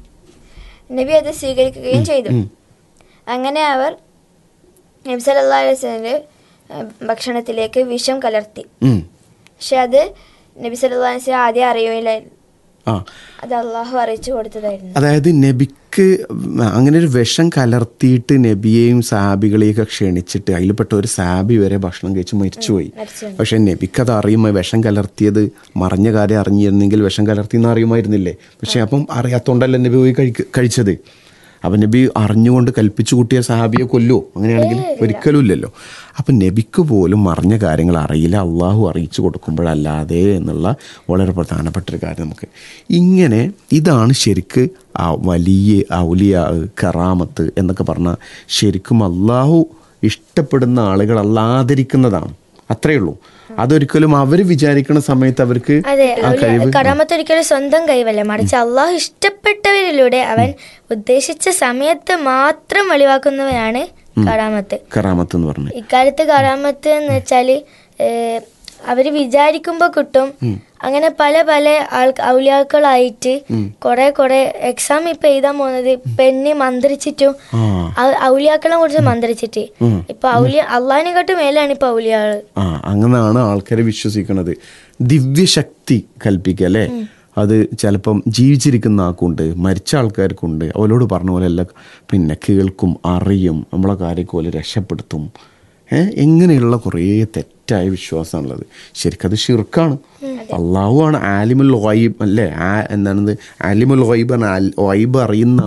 നബി അത് സ്വീകരിക്കുകയും ചെയ്തു അങ്ങനെ അവർ നബി സല്ലല്ലാഹു അലൈഹി വസല്ലമയുടെ ഭക്ഷണത്തിലേക്ക് വിഷം കലർത്തി ഉം. പക്ഷെ അത് നബി സല്ലല്ലാഹു അലൈഹി വസല്ലം ആദ്യം അറിയുകയില്ലായിരുന്നു ആ അത് അള്ളാഹു അറിയിച്ചു കൊടുത്തതായിരുന്നു അതായത് നബിക്ക് അങ്ങനെ ഒരു വിഷം കലർത്തിയിട്ട് നബിയെയും സാബികളെയൊക്കെ ക്ഷണിച്ചിട്ട് അതിൽപ്പെട്ട ഒരു സാബി വരെ ഭക്ഷണം കഴിച്ച് മരിച്ചുപോയി മരിച്ചു പക്ഷെ നബിക്ക് അത് അറിയുമ്പോൾ വിഷം കലർത്തിയത് മറിഞ്ഞ കാര്യം അറിഞ്ഞിരുന്നെങ്കിൽ വിഷം കലർത്തി എന്ന് അറിയുമായിരുന്നില്ലേ പക്ഷെ അപ്പം അറിയാത്തോണ്ടല്ല നബി പോയി കഴിക്ക കഴിച്ചത് അപ്പം നബി അറിഞ്ഞുകൊണ്ട് കൽപ്പിച്ചു കൂട്ടിയ സഹാബിയെ കൊല്ലുമോ അങ്ങനെയാണെങ്കിൽ ഒരിക്കലും ഇല്ലല്ലോ അപ്പം നബിക്ക് പോലും മറിഞ്ഞ കാര്യങ്ങൾ അറിയില്ല അള്ളാഹു അറിയിച്ചു കൊടുക്കുമ്പോഴല്ലാതെ എന്നുള്ള വളരെ പ്രധാനപ്പെട്ട ഒരു കാര്യം നമുക്ക് ഇങ്ങനെ ഇതാണ് ശരിക്ക് ആ വലിയ ഔലിയ കറാമത്ത് എന്നൊക്കെ പറഞ്ഞാൽ ശരിക്കും അള്ളാഹു ഇഷ്ടപ്പെടുന്ന ആളുകൾ അല്ലാതിരിക്കുന്നതാണ് അത്രയേ ഉള്ളൂ അതൊരിക്കലും അവർ വിചാരിക്കുന്ന സമയത്ത് അവർക്ക് അതെ ആ കഴിവ് കറാമത്ത് ഒരിക്കലും സ്വന്തം കൈവല്ല മറിച്ച് അള്ളാഹു ഇഷ്ടപ്പെട്ടവരിലൂടെ അവൻ ഉദ്ദേശിച്ച സമയത്ത് മാത്രം വെളിവാക്കുന്നവയാണ് കറാമത്ത് കറാമത്ത് എന്ന് പറഞ്ഞു ഇക്കാലത്ത് കറാമത്ത് എന്ന് വെച്ചാല് ഏഹ്, അവര് വിചാരിക്കുമ്പോ കിട്ടും അങ്ങനെ പല പല ആൾ ഔലിയാക്കളായിട്ട് കുറെ കുറെ എക്സാം ഇപ്പൊ എഴുതാൻ പോകുന്നത് പെണ്ണി മന്ത്രിച്ചിട്ടും ആ ഔ- ഔലിയാക്കളെ കുറിച്ച് മന്ത്രിച്ചിട്ട് ഇപ്പൊ ഔലിയ അള്ളാഹിനെക്കാട്ടും മേലാണ് ഇപ്പൊ ഔലിയാള് ആ അങ്ങനെയാണ് ആൾക്കാരെ വിശ്വസിക്കുന്നത് ദിവ്യശക്തി കൽപ്പിക്കുക അല്ലേ അത് ചിലപ്പം ജീവിച്ചിരിക്കുന്ന ആൾക്കുണ്ട് മരിച്ച ആൾക്കാർക്കുണ്ട് അവരോട് പറഞ്ഞ പോലെ എല്ലാം പിന്നെ കേൾക്കും അറിയും നമ്മളെ കാര്യമൊക്കെ രക്ഷപ്പെടുത്തും ഏഹ് എങ്ങനെയുള്ള കുറേ തെറ്റായ വിശ്വാസമാണുള്ളത് ശരിക്കും അത് ഷിർക്കാണ് അള്ളാഹു ആണ് ആലിമുൽ ഗൈബ് അല്ലേ ആ എന്താണത് ആലിമുൽ ഗൈബ് ആണ് ആൽ- ഗൈബ് അറിയുന്ന